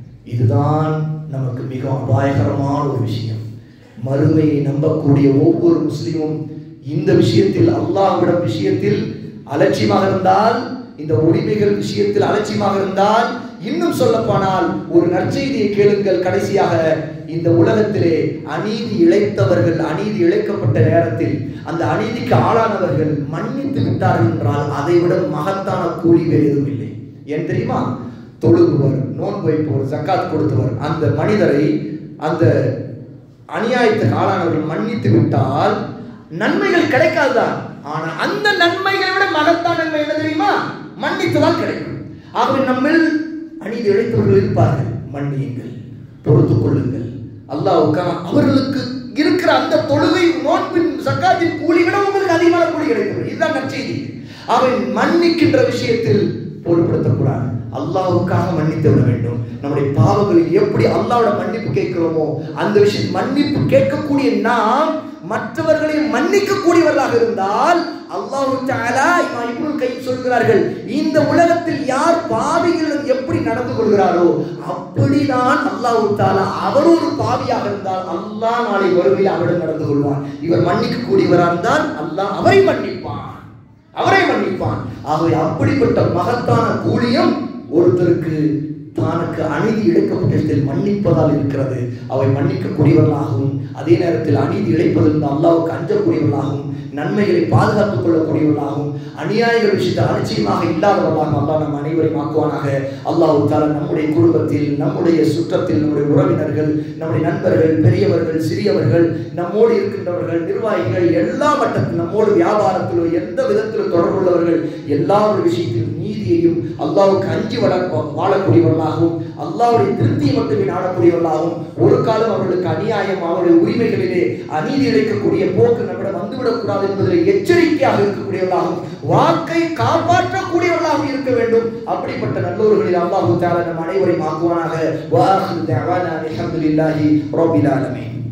இதுதான் நமக்கு மிக அபாயகரமான ஒரு விஷயம் மறுமையை நம்பக்கூடிய ஒவ்வொரு முஸ்லிமும் இந்த விஷயத்தில் அல்லாஹ்விடம் விஷயத்தில் அலட்சியமாக இருந்தால் இந்த உரிமைகள் விஷயத்தில் அலட்சியமாக இருந்தால் இன்னும் சொல்லப்போனால் ஒரு நற்செய்தியை கேளுங்கள் கடைசியாக இந்த உலகத்திலே அநீதி இழைத்தவர்கள் அநீதி இழைக்கப்பட்ட நேரத்தில் அந்த அநீதிக்கு ஆளானவர்கள் மன்னித்து விட்டார்கள் என்றால் அதை விட மகத்தான கூலி வேறு எதுவும் இல்லை ஏன் தெரியுமா தொழுகுவர் நோன்பு வைப்பவர் ஜக்காத் கொடுத்தவர் அந்த மனிதரை அந்த அநியாயத்துக்கு ஆளானவர்கள் மன்னித்து விட்டால் நன்மைகள் கிடைக்காதுதான் ஆனா அந்த நன்மைகளை விட மகத்தான நன்மை என்ன தெரியுமா மன்னித்துதான் கிடைக்கும் ஆகவே நம்மில் அநீதி இழைத்தவர்கள் இருப்பார்கள் மன்னியுங்கள் பொறுத்துக் கொள்ளுங்கள் அல்லாவுக்கா அவர்களுக்கு இருக்கிற அந்த தொழுகை நோன்பின் சக்காத்தின் கூலி விட உங்களுக்கு அதிகமான கூலி கிடைக்கும் இதுதான் நற்செய்தி அவன் மன்னிக்கின்ற விஷயத்தில் பொருட்படுத்தக்கூடாது அல்லாவுக்காக மன்னித்து விட வேண்டும் நம்முடைய பாவங்களில் எப்படி அல்லாவோட மன்னிப்பு கேட்கிறோமோ அந்த விஷயம் மன்னிப்பு கேட்கக்கூடிய நாம் மற்றவர்களை மன்னிக்க கூடியவர்களாக இருந்தால் அல்லாஹு தஆலா இமாம் இப்னுல் கைம் சொல்கிறார்கள் இந்த உலகத்தில் யார் பாவிகளுடன் எப்படி நடந்து கொள்கிறாரோ அப்படிதான் அல்லாஹு தஆலா அவர் ஒரு பாவியாக இருந்தால் அல்லாஹ் நாளை வருகையில் அவரிடம் நடந்து கொள்வான் இவர் மன்னிக்க கூடியவராக இருந்தால் அல்லாஹ் அவரை மன்னிப்பான் அவரை மன்னிப்பான் ஆகவே அப்படிப்பட்ட மகத்தான கூலியும் ஒருத்தருக்கு தனக்கு அநீதி இழைக்கப்பட்டதில் மன்னிப்பதால் இருக்கிறது அவை மன்னிக்கக்கூடியவர்களாகவும் அதே நேரத்தில் அநீதி இழைப்பதிலிருந்து அல்லாவுக்கு அஞ்சக்கூடியவர்களாகவும் நன்மைகளை பாதுகாத்துக் கொள்ளக்கூடியவர்களாகவும் அநியாயங்கள் விஷயத்தை அலட்சியமாக இல்லாதவர்களாகவும் அல்லாஹ் நம் அனைவரையும் ஆக்குவானாக அல்லாஹ் தாலா நம்முடைய குடும்பத்தில் நம்முடைய சுற்றத்தில் நம்முடைய உறவினர்கள் நம்முடைய நண்பர்கள் பெரியவர்கள் சிறியவர்கள் நம்மோடு இருக்கின்றவர்கள் நிர்வாகிகள் எல்லா மட்டத்தில் நம்மோடு வியாபாரத்திலோ எந்த விதத்திலும் தொடர்புள்ளவர்கள் எல்லா ஒரு விஷயத்திலும் நீதியையும் அல்லாவுக்கு அஞ்சி வள வாழக்கூடியவர்களாகவும் அல்லாவுடைய திருப்தியை மட்டுமே நாடக்கூடியவர்களாகவும் ஒரு காலம் அவர்களுக்கு அநியாயம் அவருடைய உரிமைகளிலே அநீதி இழைக்கக்கூடிய போக்கு நம்மிடம் வந்துவிடக்கூடாது என்பதில் எச்சரிக்கையாக இருக்கக்கூடியவர்களாகவும் வாக்கை காப்பாற்றக்கூடியவர்களாகவும் இருக்க வேண்டும் அப்படிப்பட்ட நல்லோர்களில் அல்லாஹு தாலா நம் அனைவரையும் ஆக்குவானாக வாஹிர் தஅவானா அல்ஹம்துலில்லாஹி ரப்பில் ஆலமீன்